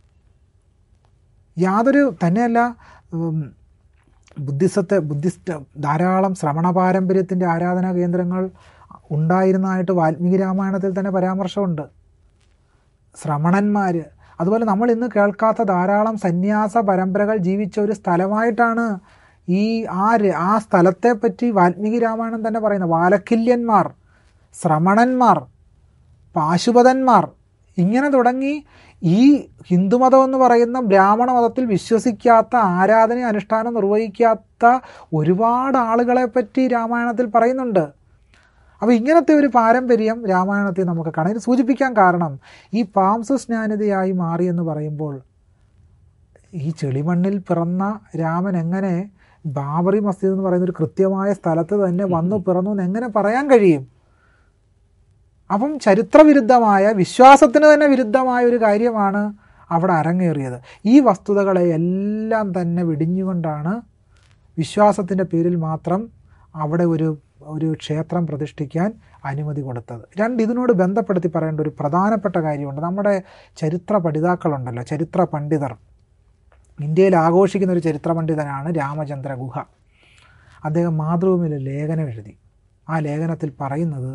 യാതൊരു തന്നെയല്ല ഉം, ബുദ്ധിസത്തെ ബുദ്ധിസ്റ്റ് ധാരാളം ശ്രമണ പാരമ്പര്യത്തിൻ്റെ ആരാധനാ കേന്ദ്രങ്ങൾ ഉണ്ടായിരുന്നതായിട്ട് വാൽമീകി രാമായണത്തിൽ തന്നെ പരാമർശമുണ്ട് ശ്രമണന്മാർ അതുപോലെ നമ്മൾ ഇന്ന് കേൾക്കാത്ത ധാരാളം സന്യാസ പരമ്പരകൾ ജീവിച്ച ഒരു സ്ഥലമായിട്ടാണ് ഈ ആ ര- ആ സ്ഥലത്തെ പറ്റി വാൽമീകി രാമായണം തന്നെ പറയുന്നത് വാലക്കില്യന്മാർ ശ്രമണന്മാർ പാശുപതന്മാർ ഇങ്ങനെ തുടങ്ങി ഈ ഹിന്ദുമതം എന്ന് പറയുന്ന ബ്രാഹ്മണ മതത്തിൽ വിശ്വസിക്കാത്ത ആരാധന അനുഷ്ഠാനം നിർവഹിക്കാത്ത ഒരുപാട് ആളുകളെ പറ്റി രാമായണത്തിൽ പറയുന്നുണ്ട് അപ്പോൾ ഇങ്ങനത്തെ ഒരു പാരമ്പര്യം രാമായണത്തിൽ നമുക്ക് കാണാം ഇത് സൂചിപ്പിക്കാൻ കാരണം ഈ പാംസു സ്നാനിതയായി മാറി എന്ന് പറയുമ്പോൾ ഈ ചെളിമണ്ണിൽ പിറന്ന രാമൻ എങ്ങനെ ബാബറി മസ്ജിദ് എന്ന് പറയുന്ന ഒരു കൃത്യമായ സ്ഥലത്ത് തന്നെ വന്നു പിറന്നു എന്ന് എങ്ങനെ പറയാൻ കഴിയും അപ്പം ചരിത്രവിരുദ്ധമായ വിശ്വാസത്തിന് തന്നെ വിരുദ്ധമായ ഒരു കാര്യമാണ് അവിടെ അരങ്ങേറിയത് ഈ വസ്തുതകളെ എല്ലാം തന്നെ വെടിഞ്ഞുകൊണ്ടാണ് വിശ്വാസത്തിൻ്റെ പേരിൽ മാത്രം അവിടെ ഒരു ഒരു ക്ഷേത്രം പ്രതിഷ്ഠിക്കാൻ അനുമതി കൊടുത്തത് രണ്ട് ഇതിനോട് ബന്ധപ്പെടുത്തി പറയേണ്ട ഒരു പ്രധാനപ്പെട്ട കാര്യമുണ്ട് നമ്മുടെ ചരിത്ര പഠിതാക്കളുണ്ടല്ലോ ചരിത്ര പണ്ഡിതർ ഇന്ത്യയിൽ ആഘോഷിക്കുന്ന ഒരു ചരിത്ര പണ്ഡിതനാണ് രാമചന്ദ്ര ഗുഹ അദ്ദേഹം മാതൃഭൂമിയിൽ ഒരു ലേഖനം എഴുതി ആ ലേഖനത്തിൽ പറയുന്നത്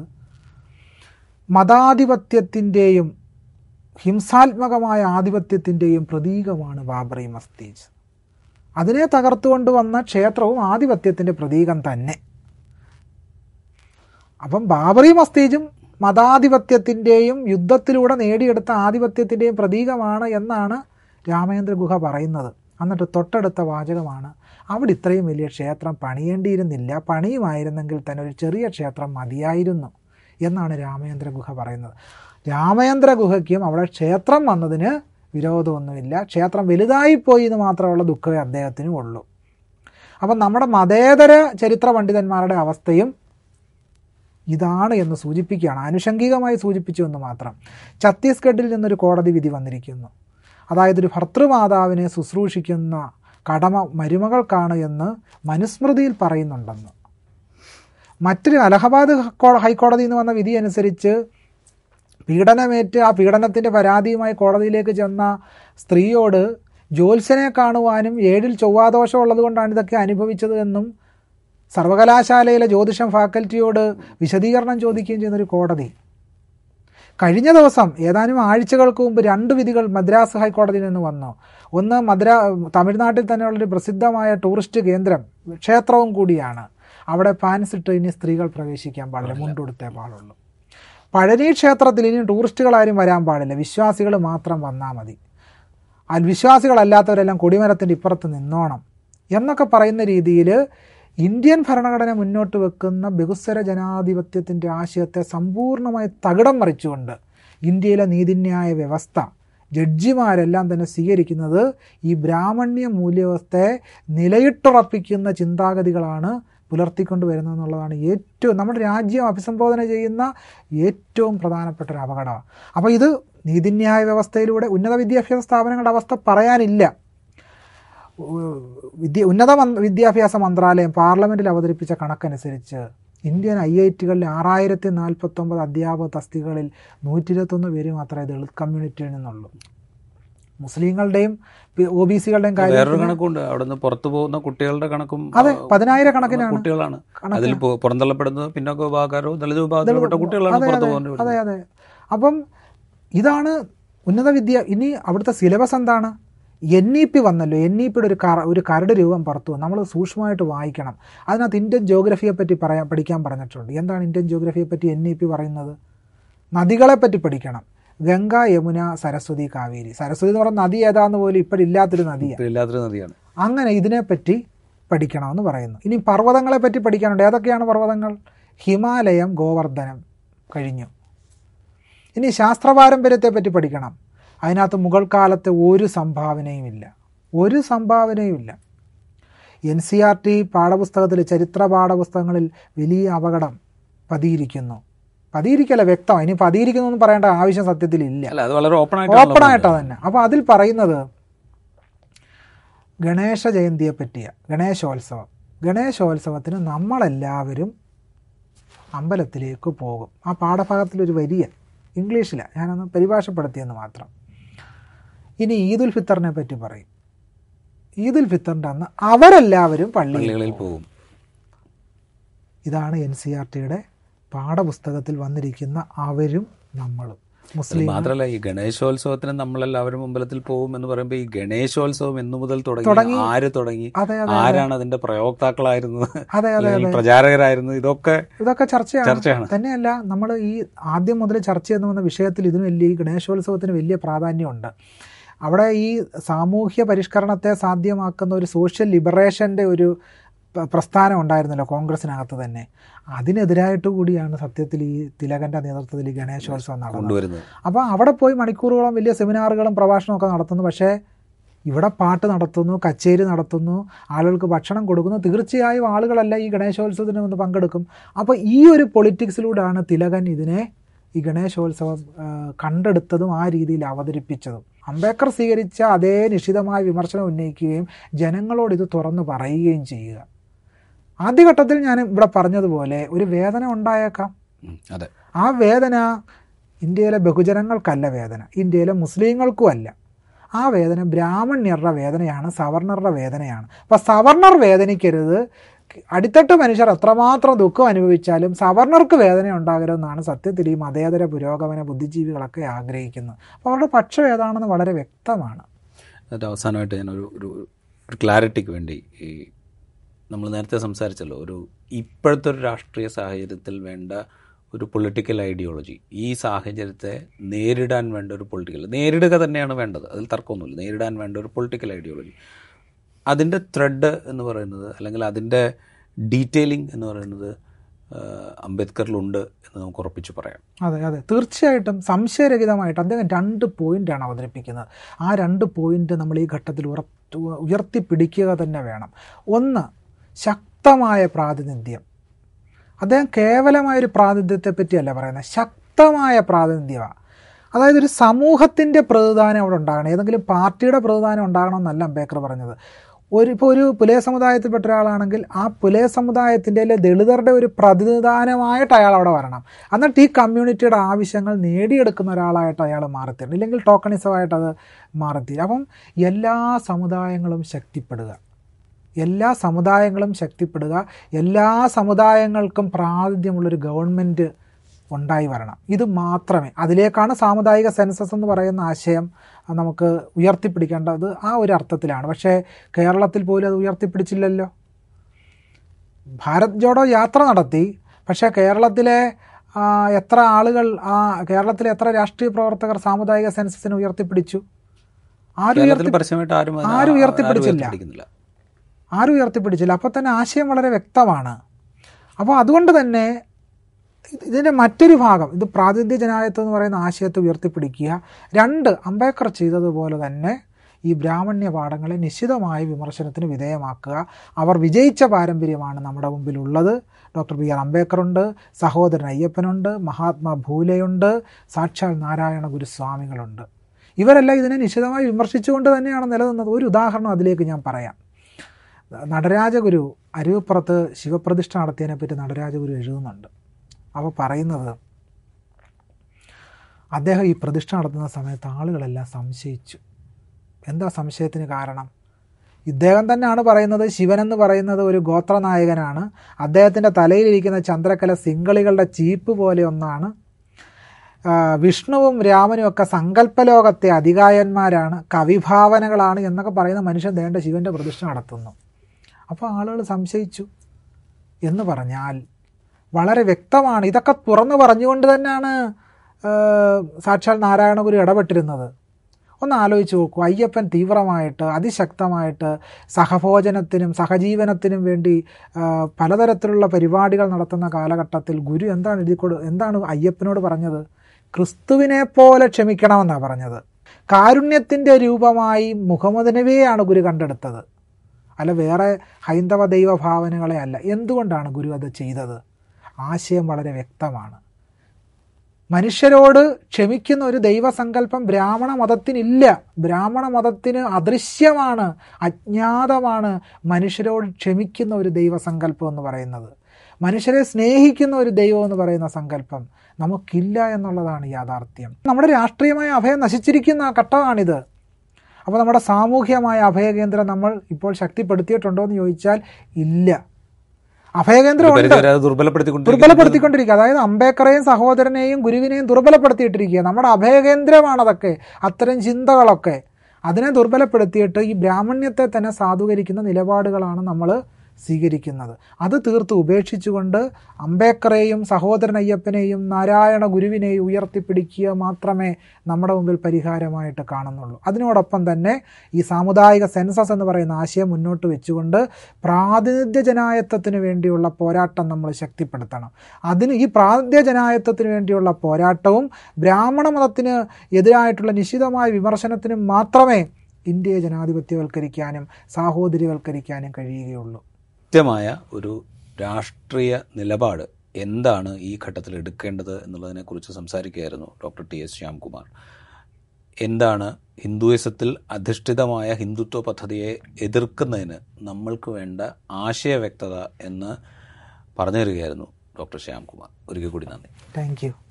മതാധിപത്യത്തിൻ്റെയും ഹിംസാത്മകമായ ആധിപത്യത്തിൻ്റെയും പ്രതീകമാണ് ബാബറി മസ്ജിദ് അതിനെ തകർത്തുകൊണ്ട് വന്ന ക്ഷേത്രവും ആധിപത്യത്തിൻ്റെ പ്രതീകം തന്നെ അപ്പം ബാബറി മസ്ജിദും മതാധിപത്യത്തിൻ്റെയും യുദ്ധത്തിലൂടെ നേടിയെടുത്ത ആധിപത്യത്തിൻ്റെയും പ്രതീകമാണ് എന്നാണ് രാമേന്ദ്ര ഗുഹ പറയുന്നത് എന്നിട്ട് തൊട്ടടുത്ത വാചകമാണ് അവിടെ ഇത്രയും വലിയ ക്ഷേത്രം പണിയേണ്ടിയിരുന്നില്ല പണിയുമായിരുന്നെങ്കിൽ തന്നെ ഒരു ചെറിയ ക്ഷേത്രം മതിയായിരുന്നു എന്നാണ് രാമചന്ദ്ര ഗുഹ പറയുന്നത് രാമചന്ദ്ര ഗുഹയ്ക്കും അവിടെ ക്ഷേത്രം വന്നതിന് വിരോധമൊന്നുമില്ല ക്ഷേത്രം വലുതായിപ്പോയി എന്ന് മാത്രമുള്ള ദുഃഖമേ അദ്ദേഹത്തിനും ഉള്ളൂ അപ്പം നമ്മുടെ മതേതര ചരിത്ര പണ്ഡിതന്മാരുടെ അവസ്ഥയും ഇതാണ് എന്ന് സൂചിപ്പിക്കുകയാണ് ആനുഷംഗികമായി സൂചിപ്പിച്ചു എന്ന് മാത്രം ഛത്തീസ്ഗഡിൽ നിന്നൊരു കോടതി വിധി വന്നിരിക്കുന്നു അതായത് ഒരു ഭർത്തൃമാതാവിനെ ശുശ്രൂഷിക്കുന്ന കടമ മരുമകൾക്കാണ് എന്ന് മനുസ്മൃതിയിൽ പറയുന്നുണ്ടെന്ന് മറ്റൊരു അലഹബാദ് ഹക്കോ- ഹൈക്കോടതിയിൽ നിന്ന് വന്ന വിധി അനുസരിച്ച് പീഡനമേറ്റ് ആ പീഡനത്തിൻ്റെ പരാതിയുമായി കോടതിയിലേക്ക് ചെന്ന സ്ത്രീയോട് ജ്യോത്സ്യനെ കാണുവാനും ഏഴിൽ ചൊവ്വാദോഷം ഉള്ളതുകൊണ്ടാണ് ഇതൊക്കെ അനുഭവിച്ചത് എന്നും സർവകലാശാലയിലെ ജ്യോതിഷം ഫാക്കൽറ്റിയോട് വിശദീകരണം ചോദിക്കുകയും ചെയ്യുന്നൊരു കോടതി കഴിഞ്ഞ ദിവസം ഏതാനും ആഴ്ചകൾക്ക് മുമ്പ് രണ്ട് വിധികൾ മദ്രാസ് ഹൈക്കോടതിയിൽ നിന്ന് വന്നു ഒന്ന് മദ്രാ തമിഴ്നാട്ടിൽ തന്നെയുള്ളൊരു പ്രസിദ്ധമായ ടൂറിസ്റ്റ് കേന്ദ്രം ക്ഷേത്രവും കൂടിയാണ് അവിടെ പാൻസ് ഇട്ട് ഇനി സ്ത്രീകൾ പ്രവേശിക്കാൻ പാടില്ല മുണ്ടുടുത്തേ പാടുള്ളൂ പഴനി ക്ഷേത്രത്തിൽ ഇനി ടൂറിസ്റ്റുകൾ ആരും വരാൻ പാടില്ല വിശ്വാസികൾ മാത്രം വന്നാൽ മതി അൽ വിശ്വാസികളല്ലാത്തവരെല്ലാം കൊടിമരത്തിൻ്റെ ഇപ്പുറത്ത് നിന്നോണം എന്നൊക്കെ പറയുന്ന രീതിയിൽ ഇന്ത്യൻ ഭരണഘടന മുന്നോട്ട് വെക്കുന്ന ബഹുസ്വര ജനാധിപത്യത്തിൻ്റെ ആശയത്തെ സമ്പൂർണ്ണമായി തകിടം മറിച്ചുകൊണ്ട് ഇന്ത്യയിലെ നീതിന്യായ വ്യവസ്ഥ ജഡ്ജിമാരെല്ലാം തന്നെ സ്വീകരിക്കുന്നത് ഈ ബ്രാഹ്മണ്യ മൂല്യവസ്ഥയെ നിലയിട്ടുറപ്പിക്കുന്ന ചിന്താഗതികളാണ് പുലർത്തിക്കൊണ്ട് വരുന്നതെന്നുള്ളതാണ് ഏറ്റവും നമ്മുടെ രാജ്യം അഭിസംബോധന ചെയ്യുന്ന ഏറ്റവും പ്രധാനപ്പെട്ട ഒരു അപകടമാണ് അപ്പോൾ ഇത് നീതിന്യായ വ്യവസ്ഥയിലൂടെ ഉന്നത വിദ്യാഭ്യാസ സ്ഥാപനങ്ങളുടെ അവസ്ഥ പറയാനില്ല വിദ്യ ഉന്നത മന്- വിദ്യാഭ്യാസ മന്ത്രാലയം പാർലമെന്റിൽ അവതരിപ്പിച്ച കണക്കനുസരിച്ച് ഇന്ത്യൻ ഐ ഐ ടികളിൽ ആറായിരത്തി നാൽപ്പത്തൊമ്പത് അധ്യാപക തസ്തികകളിൽ നൂറ്റി ഇരുപത്തൊന്ന് പേര് മാത്രമേ ദളിത് കമ്മ്യൂണിറ്റിയിൽ നിന്നുള്ളൂ മുസ്ലിങ്ങളുടെയും ഒ ബി സികളുടെയും വേറൊരു കാര്യം കണക്കുണ്ട് അവിടെ നിന്ന് പുറത്തു പോകുന്ന കുട്ടികളുടെ കണക്കും അതെ ആ, പതിനായിരക്കണക്കിനാണ് കുട്ടികളാണ് കണക്ക്. അതിൽ പു- പുറന്തള്ളപ്പെടുന്നത് പിന്നോക്ക വിഭാഗക്കാരോ ദളിത് വിഭാഗത്തിൽപ്പെട്ട കുട്ടികളാണ് അതെ പുറത്തു അതെ പോകുന്നത് അതെ അതെ അപ്പം ഇതാണ് ഉന്നത വിദ്യ ഇനി അവിടുത്തെ സിലബസ് എന്താണ് എൻ ഇ പി വന്നല്ലോ എൻ ഇ പിയുടെ ഒരു കറ ഒരു കരട് രൂപം പുറത്തു വന്നു. നമ്മൾ സൂക്ഷ്മമായിട്ട് വായിക്കണം അതിനകത്ത് ഇന്ത്യൻ ജോഗ്രഫിയെ പറ്റി പറയാൻ പഠിക്കാൻ പറഞ്ഞിട്ടുണ്ട് എന്താണ് ഇന്ത്യൻ ജോഗ്രഫിയെ പറ്റി എൻ ഇ പി പറയുന്നത് നദികളെ പറ്റി പഠിക്കണം ഗംഗ യമുന സരസ്വതി കാവേരി സരസ്വതി എന്ന് പറയുന്ന നദി ഏതാന്ന് പോലും ഇപ്പോഴില്ലാത്തൊരു നദിയാണ് ഇപ്പൊ ഇല്ലാത്തൊരു നദിയാണ് അങ്ങനെ ഇതിനെപ്പറ്റി പഠിക്കണമെന്ന് പറയുന്നു ഇനി പർവ്വതങ്ങളെ പറ്റി പഠിക്കാനുണ്ട് ഏതൊക്കെയാണ് പർവ്വതങ്ങൾ ഹിമാലയം ഗോവർദ്ധനം കഴിഞ്ഞു ഇനി ശാസ്ത്ര പാരമ്പര്യത്തെ പറ്റി പഠിക്കണം അതിനകത്ത് മുഗൾ കാലത്തെ ഒരു സംഭാവനയും ഇല്ല ഒരു സംഭാവനയും ഇല്ല എൻ സി ആർ ടി പാഠപുസ്തകത്തിൽ ചരിത്ര പാഠപുസ്തകങ്ങളിൽ വലിയ അപകടം പതിയിരിക്കുന്നു പതിയിരിക്കല്ല വ്യക്തമാണ് ഇനി പതിയിരിക്കുന്നു എന്ന് പറയേണ്ട ആവശ്യം സത്യത്തിൽ ഇല്ല അല്ല അത് വളരെ ഓപ്പൺ ഓപ്പൺ ആയിട്ടാ തന്നെ അപ്പോൾ അതിൽ പറയുന്നത് ഗണേശ ജയന്തിയെ പറ്റിയ ഗണേശോത്സവം ഗണേശോത്സവത്തിന് നമ്മളെല്ലാവരും അമ്പലത്തിലേക്ക് പോകും ആ പാഠഭാഗത്തിലൊരു വരിയ ഇംഗ്ലീഷിലാണ് ഞാനൊന്ന് പരിഭാഷപ്പെടുത്തിയെന്ന് മാത്രം ഇനി ഈദുൽ ഫിത്തറിനെ പറ്റി പറയും ഈദുൽ ഫിത്തറിൻ്റെ അന്ന് അവരെല്ലാവരും പള്ളിയിൽ പള്ളികളിൽ പോകും ഇതാണ് എൻ സി ആർ ടിയുടെ പാഠപുസ്തകത്തിൽ വന്നിരിക്കുന്ന അവരും നമ്മളും അത് മുസ്ലിം മാത്രമല്ല ഈ ഗണേശോത്സവത്തിന് നമ്മളെല്ലാവരും അമ്പലത്തിൽ പോകും എന്ന് പറയുമ്പോൾ ഈ ഗണേശോത്സവം എന്നു മുതൽ തുടങ്ങി തുടങ്ങി. ആര് തുടങ്ങി അതെ അതെ ആരാണ് അതിന്റെ പ്രയോക്താക്കളായിരുന്നത് അതെ അതെ അല്ലെങ്കിൽ പ്രചാരകരായിരുന്നു ഇതൊക്കെ ഇതൊക്കെ ചർച്ചയാണ് ചർച്ചയാണ്. തന്നെയല്ല നമ്മൾ ഈ ആദ്യം മുതൽ ചർച്ച ചെയ്യുന്ന വന്ന വിഷയത്തിൽ ഇതിന് വലിയ ഈ ഗണേശോത്സവത്തിന് വലിയ പ്രാധാന്യമുണ്ട് അവിടെ ഈ സാമൂഹ്യ പരിഷ്കരണത്തെ സാധ്യമാക്കുന്ന ഒരു സോഷ്യൽ ലിബറേഷൻ്റെ ഒരു പ- പ്രസ്ഥാനം ഉണ്ടായിരുന്നല്ലോ കോൺഗ്രസിനകത്ത് തന്നെ അതിനെതിരായിട്ട് കൂടിയാണ് സത്യത്തിൽ ഈ തിലകന്റെ നേതൃത്വത്തിൽ ഈ ഗണേശോത്സവം നടന്നത് കൊണ്ടുവരുന്നത് അപ്പോൾ അവിടെ പോയി മണിക്കൂറുകളോളം വലിയ സെമിനാറുകളും പ്രഭാഷണവും ഒക്കെ നടത്തുന്നു പക്ഷേ ഇവിടെ പാട്ട് നടത്തുന്നു കച്ചേരി നടത്തുന്നു ആളുകൾക്ക് ഭക്ഷണം കൊടുക്കുന്നു തീർച്ചയായും ആളുകളല്ല ഈ ഗണേശോത്സവത്തിന് വന്ന് പങ്കെടുക്കും അപ്പോൾ ഈ ഒരു പൊളിറ്റിക്സിലൂടെയാണ് തിലകൻ ഇതിനെ ഈ ഗണേശോത്സവം ആ, കണ്ടെടുത്തതും ആ രീതിയിൽ അവതരിപ്പിച്ചതും അംബേദ്കർ സ്വീകരിച്ച അതേ നിശിതമായ വിമർശനം ഉന്നയിക്കുകയും ജനങ്ങളോട് ഇത് തുറന്നു പറയുകയും ചെയ്യുക ആദ്യഘട്ടത്തിൽ ഞാൻ ഇവിടെ പറഞ്ഞതുപോലെ ഒരു വേദന ഉണ്ടായേക്കാം ഉം, അതെ ആ വേദന ഇന്ത്യയിലെ ബഹുജനങ്ങൾക്കല്ല വേദന ഇന്ത്യയിലെ മുസ്ലിങ്ങൾക്കും അല്ല ആ വേദന ബ്രാഹ്മണ്യരുടെ വേദനയാണ് സവർണറുടെ വേദനയാണ് അപ്പം സവർണർ വേദനിക്കരുത് അടിത്തട്ട് മനുഷ്യർ എത്രമാത്രം ദുഃഖം അനുഭവിച്ചാലും സവർണർക്ക് വേദന ഉണ്ടാകരുതെന്നാണ് സത്യത്തിൽ ഈ മതേതര പുരോഗമന ബുദ്ധിജീവികളൊക്കെ ആഗ്രഹിക്കുന്നത് അപ്പോൾ അവരുടെ പക്ഷം ഏതാണെന്ന് വളരെ വ്യക്തമാണ് എന്നിട്ട് അവസാനമായിട്ട് ഞാനൊരു ഒരു ഒരു ക്ലാരിറ്റിക്ക് വേണ്ടി ഈ നമ്മൾ നേരത്തെ സംസാരിച്ചല്ലോ ഒരു ഇപ്പോഴത്തെ ഒരു രാഷ്ട്രീയ സാഹചര്യത്തിൽ വേണ്ട ഒരു പൊളിറ്റിക്കൽ ഐഡിയോളജി ഈ സാഹചര്യത്തെ നേരിടാൻ വേണ്ട ഒരു പൊളിറ്റിക്കൽ നേരിടുക തന്നെയാണ് വേണ്ടത് അതിൽ തർക്കമൊന്നുമില്ല നേരിടാൻ വേണ്ട ഒരു പൊളിറ്റിക്കൽ ഐഡിയോളജി അതിൻ്റെ ത്രെഡ് എന്ന് പറയുന്നത് അല്ലെങ്കിൽ അതിൻ്റെ ഡീറ്റെയിലിംഗ് എന്ന് പറയുന്നത് ആ, അംബേദ്കറിലുണ്ട് എന്ന് നമുക്ക് ഉറപ്പിച്ച് പറയാം അതെ അതെ തീർച്ചയായിട്ടും സംശയരഹിതമായിട്ട് അദ്ദേഹം രണ്ട് പോയിന്റാണ് അവതരിപ്പിക്കുന്നത് ആ രണ്ട് പോയിന്റ് നമ്മൾ ഈ ഘട്ടത്തിൽ ഉറപ്പ് ഉയർത്തിപ്പിടിക്കുക തന്നെ വേണം ഒന്ന് ശക്തമായ പ്രാതിനിധ്യം അദ്ദേഹം കേവലമായൊരു പ്രാതിനിധ്യത്തെ പറ്റിയല്ല പറയുന്നത് ശക്തമായ പ്രാതിനിധ്യമാണ് അതായത് ഒരു സമൂഹത്തിൻ്റെ പ്രതിദാനം അവിടെ ഉണ്ടാകണം ഏതെങ്കിലും പാർട്ടിയുടെ പ്രതിദാനം ഉണ്ടാകണമെന്നല്ല അംബേദ്കർ പറഞ്ഞത് ഒരു ഇപ്പോൾ ഒരു പുലയ സമുദായത്തിൽപ്പെട്ട ഒരാളാണെങ്കിൽ ആ പുലയ സമുദായത്തിൻ്റെ അല്ലെ ദളിതരുടെ ഒരു പ്രതിനിധാനമായിട്ട് അയാൾ അവിടെ വരണം എന്നിട്ട് ഈ കമ്മ്യൂണിറ്റിയുടെ ആവശ്യങ്ങൾ നേടിയെടുക്കുന്ന ഒരാളായിട്ട് അയാൾ മാറിത്തീരണം ഇല്ലെങ്കിൽ ടോക്കണിസമായിട്ട് അത് മാറിത്തീരും അപ്പം എല്ലാ സമുദായങ്ങളും ശക്തിപ്പെടുക എല്ലാ സമുദായങ്ങളും ശക്തിപ്പെടുക എല്ലാ സമുദായങ്ങൾക്കും പ്രാതിനിധ്യമുള്ളൊരു ഗവൺമെൻറ് ഉണ്ടായി വരണം ഇത് മാത്രമേ അതിലേക്കാണ് സാമുദായിക സെൻസസ് എന്ന് പറയുന്ന ആശയം നമുക്ക് ഉയർത്തിപ്പിടിക്കേണ്ടത് ആ ഒരു അർത്ഥത്തിലാണ് പക്ഷേ കേരളത്തിൽ പോലും അത് ഉയർത്തിപ്പിടിച്ചില്ലല്ലോ ഭാരത് ജോഡോ യാത്ര നടത്തി പക്ഷേ കേരളത്തിലെ ആ, എത്ര ആളുകൾ ആ കേരളത്തിലെ എത്ര രാഷ്ട്രീയ പ്രവർത്തകർ സാമുദായിക സെൻസസിനെ ഉയർത്തിപ്പിടിച്ചു ആരും കേരളത്തിൽ ഉയർത്തി പരസ്യമായിട്ട് ആരും അത് ആരും ഉയർത്തിപ്പിടിച്ചില്ല. ഉയർത്തിപ്പിടിക്കുന്നില്ല ആരും ഉയർത്തിപ്പിടിച്ചില്ല അപ്പോൾ തന്നെ ആശയം വളരെ വ്യക്തമാണ് അപ്പോൾ അതുകൊണ്ട് തന്നെ ഇത് ഇതിൻ്റെ മറ്റൊരു ഭാഗം ഇത് പ്രാതിനിധ്യ ജനായത്വം എന്ന് പറയുന്ന ആശയത്തെ ഉയർത്തിപ്പിടിക്കുക രണ്ട് അംബേദ്കർ ചെയ്തതുപോലെ തന്നെ ഈ ബ്രാഹ്മണ്യ പാഠങ്ങളെ നിശ്ചിതമായ വിമർശനത്തിന് വിധേയമാക്കുക അവർ വിജയിച്ച പാരമ്പര്യമാണ് നമ്മുടെ മുമ്പിലുള്ളത് ഡോക്ടർ ബി ആർ അംബേദ്കർ ഉണ്ട് സഹോദരൻ അയ്യപ്പനുണ്ട് മഹാത്മാ ഭൂലെയുണ്ട് സാക്ഷാൽ നാരായണ ഗുരുസ്വാമികളുണ്ട് ഇവരെല്ലാം ഇതിനെ നിശ്ചിതമായി വിമർശിച്ചുകൊണ്ട് തന്നെയാണ് നിലനിന്നത് ഒരു ഉദാഹരണം അതിലേക്ക് ഞാൻ പറയാം നടരാജഗുരു അരുവിപ്പുറത്ത് ശിവപ്രതിഷ്ഠ നടത്തിയതിനെ പറ്റി നടരാജഗുരു എഴുതുന്നുണ്ട് അപ്പോൾ പറയുന്നത് അദ്ദേഹം ഈ പ്രതിഷ്ഠ നടത്തുന്ന സമയത്ത് ആളുകളെല്ലാം സംശയിച്ചു എന്താ സംശയത്തിന് കാരണം ഇദ്ദേഹം തന്നെയാണ് പറയുന്നത് ശിവനെന്ന് പറയുന്നത് ഒരു ഗോത്രനായകനാണ് അദ്ദേഹത്തിൻ്റെ തലയിലിരിക്കുന്ന ചന്ദ്രക്കല സിംഗളികളുടെ ചീപ്പ് പോലെ ഒന്നാണ് ആ, വിഷ്ണുവും രാമനും ഒക്കെ സങ്കല്പലോകത്തെ അധികായന്മാരാണ് കവിഭാവനകളാണ് എന്നൊക്കെ പറയുന്ന മനുഷ്യൻ ദേണ്ട ശിവൻ്റെ പ്രതിഷ്ഠ നടത്തുന്നു അപ്പോൾ ആളുകൾ സംശയിച്ചു എന്ന് പറഞ്ഞാൽ വളരെ വ്യക്തമാണ് ഇതൊക്കെ തുറന്നു പറഞ്ഞുകൊണ്ട് തന്നെയാണ് ആ, സാക്ഷാൽ നാരായണഗുരു ഇടപെട്ടിരുന്നത് ഒന്ന് ആലോചിച്ച് നോക്കൂ അയ്യപ്പൻ തീവ്രമായിട്ട് അതിശക്തമായിട്ട് സഹഭോജനത്തിനും സഹജീവനത്തിനും വേണ്ടി ആ, പലതരത്തിലുള്ള പരിപാടികൾ നടത്തുന്ന കാലഘട്ടത്തിൽ ഗുരു എന്താണ് എഴുതി കൊടു എന്താണ് അയ്യപ്പനോട് പറഞ്ഞത് ക്രിസ്തുവിനെ പോലെ ക്ഷമിക്കണമെന്നാണ് പറഞ്ഞത് കാരുണ്യത്തിൻ്റെ രൂപമായി മുഹമ്മദ് നബിയെയാണ് ഗുരു കണ്ടെടുത്തത് അല്ല വേറെ ഹൈന്ദവ ദൈവ ഭാവനകളെ അല്ല എന്തുകൊണ്ടാണ് ഗുരു അത് ചെയ്തത് ആശയം വളരെ വ്യക്തമാണ് മനുഷ്യരോട് ക്ഷമിക്കുന്ന ഒരു ദൈവസങ്കല്പം ബ്രാഹ്മണ മതത്തിനില്ല ബ്രാഹ്മണ മതത്തിന് അദൃശ്യമാണ് അജ്ഞാതമാണ് മനുഷ്യരോട് ക്ഷമിക്കുന്ന ഒരു ദൈവസങ്കല്പം എന്ന് പറയുന്നത് മനുഷ്യരെ സ്നേഹിക്കുന്ന ഒരു ദൈവം എന്ന് പറയുന്ന സങ്കല്പം നമുക്കില്ല എന്നുള്ളതാണ് യാഥാർത്ഥ്യം നമ്മുടെ രാഷ്ട്രീയമായ അഭയം നശിച്ചിരിക്കുന്ന ഘട്ടമാണിത് അപ്പോൾ നമ്മുടെ സാമൂഹ്യമായ അഭയകേന്ദ്രം നമ്മൾ ഇപ്പോൾ ശക്തിപ്പെടുത്തിയിട്ടുണ്ടോ എന്ന് ചോദിച്ചാൽ ഇല്ല അഭയകേന്ദ്രം ഉണ്ട് പരിധിവരെ അത് ദുർബലപ്പെടുത്തിക്കൊണ്ട് ദുർബലപ്പെടുത്തിക്കൊണ്ടിരിക്കുക അതായത് അംബേദ്കറേയും സഹോദരനെയും ഗുരുവിനെയും ദുർബലപ്പെടുത്തിയിട്ടിരിക്കുക നമ്മുടെ അഭയകേന്ദ്രമാണ് അതൊക്കെ അത്തരം ചിന്തകളൊക്കെ അതിനെ ദുർബലപ്പെടുത്തിയിട്ട് ഈ ബ്രാഹ്മണ്യത്തെ തന്നെ സാധൂകരിക്കുന്ന നിലപാടുകളാണ് നമ്മൾ സ്വീകരിക്കുന്നത് അത് തീർത്ത് ഉപേക്ഷിച്ചുകൊണ്ട് അംബേദ്കറേയും സഹോദരൻ അയ്യപ്പനെയും നാരായണ ഗുരുവിനെയും ഉയർത്തിപ്പിടിക്കുക മാത്രമേ നമ്മുടെ മുമ്പിൽ പരിഹാരമായിട്ട് കാണുന്നുള്ളൂ അതിനോടൊപ്പം തന്നെ ഈ സാമുദായിക സെൻസസ് എന്ന് പറയുന്ന ആശയം മുന്നോട്ട് വെച്ചുകൊണ്ട് പ്രാതിനിധ്യ ജനായത്വത്തിന് വേണ്ടിയുള്ള പോരാട്ടം നമ്മൾ ശക്തിപ്പെടുത്തണം അതിന് ഈ പ്രാതിനിധ്യ ജനായത്വത്തിന് വേണ്ടിയുള്ള പോരാട്ടവും ബ്രാഹ്മണ മതത്തിന് എതിരായിട്ടുള്ള നിശ്ചിതമായ വിമർശനത്തിനും മാത്രമേ ഇന്ത്യയെ ജനാധിപത്യവൽക്കരിക്കാനും സാഹോദര്യവൽക്കരിക്കാനും കഴിയുകയുള്ളൂ കൃത്യമായ ഒരു രാഷ്ട്രീയ നിലപാട് എന്താണ് ഈ ഘട്ടത്തിൽ എടുക്കേണ്ടത് എന്നുള്ളതിനെക്കുറിച്ച് സംസാരിക്കുകയായിരുന്നു ഡോക്ടർ ടി എസ് ശ്യാംകുമാർ എന്താണ് ഹിന്ദുയിസത്തിൽ അധിഷ്ഠിതമായ ഹിന്ദുത്വ പദ്ധതിയെ എതിർക്കുന്നതിന് നമ്മൾക്ക് വേണ്ട ആശയ വ്യക്തത എന്ന് പറഞ്ഞു തരികയായിരുന്നു ഡോക്ടർ ശ്യാംകുമാർ ഒരിക്കൽ കൂടി നന്ദി താങ്ക് യു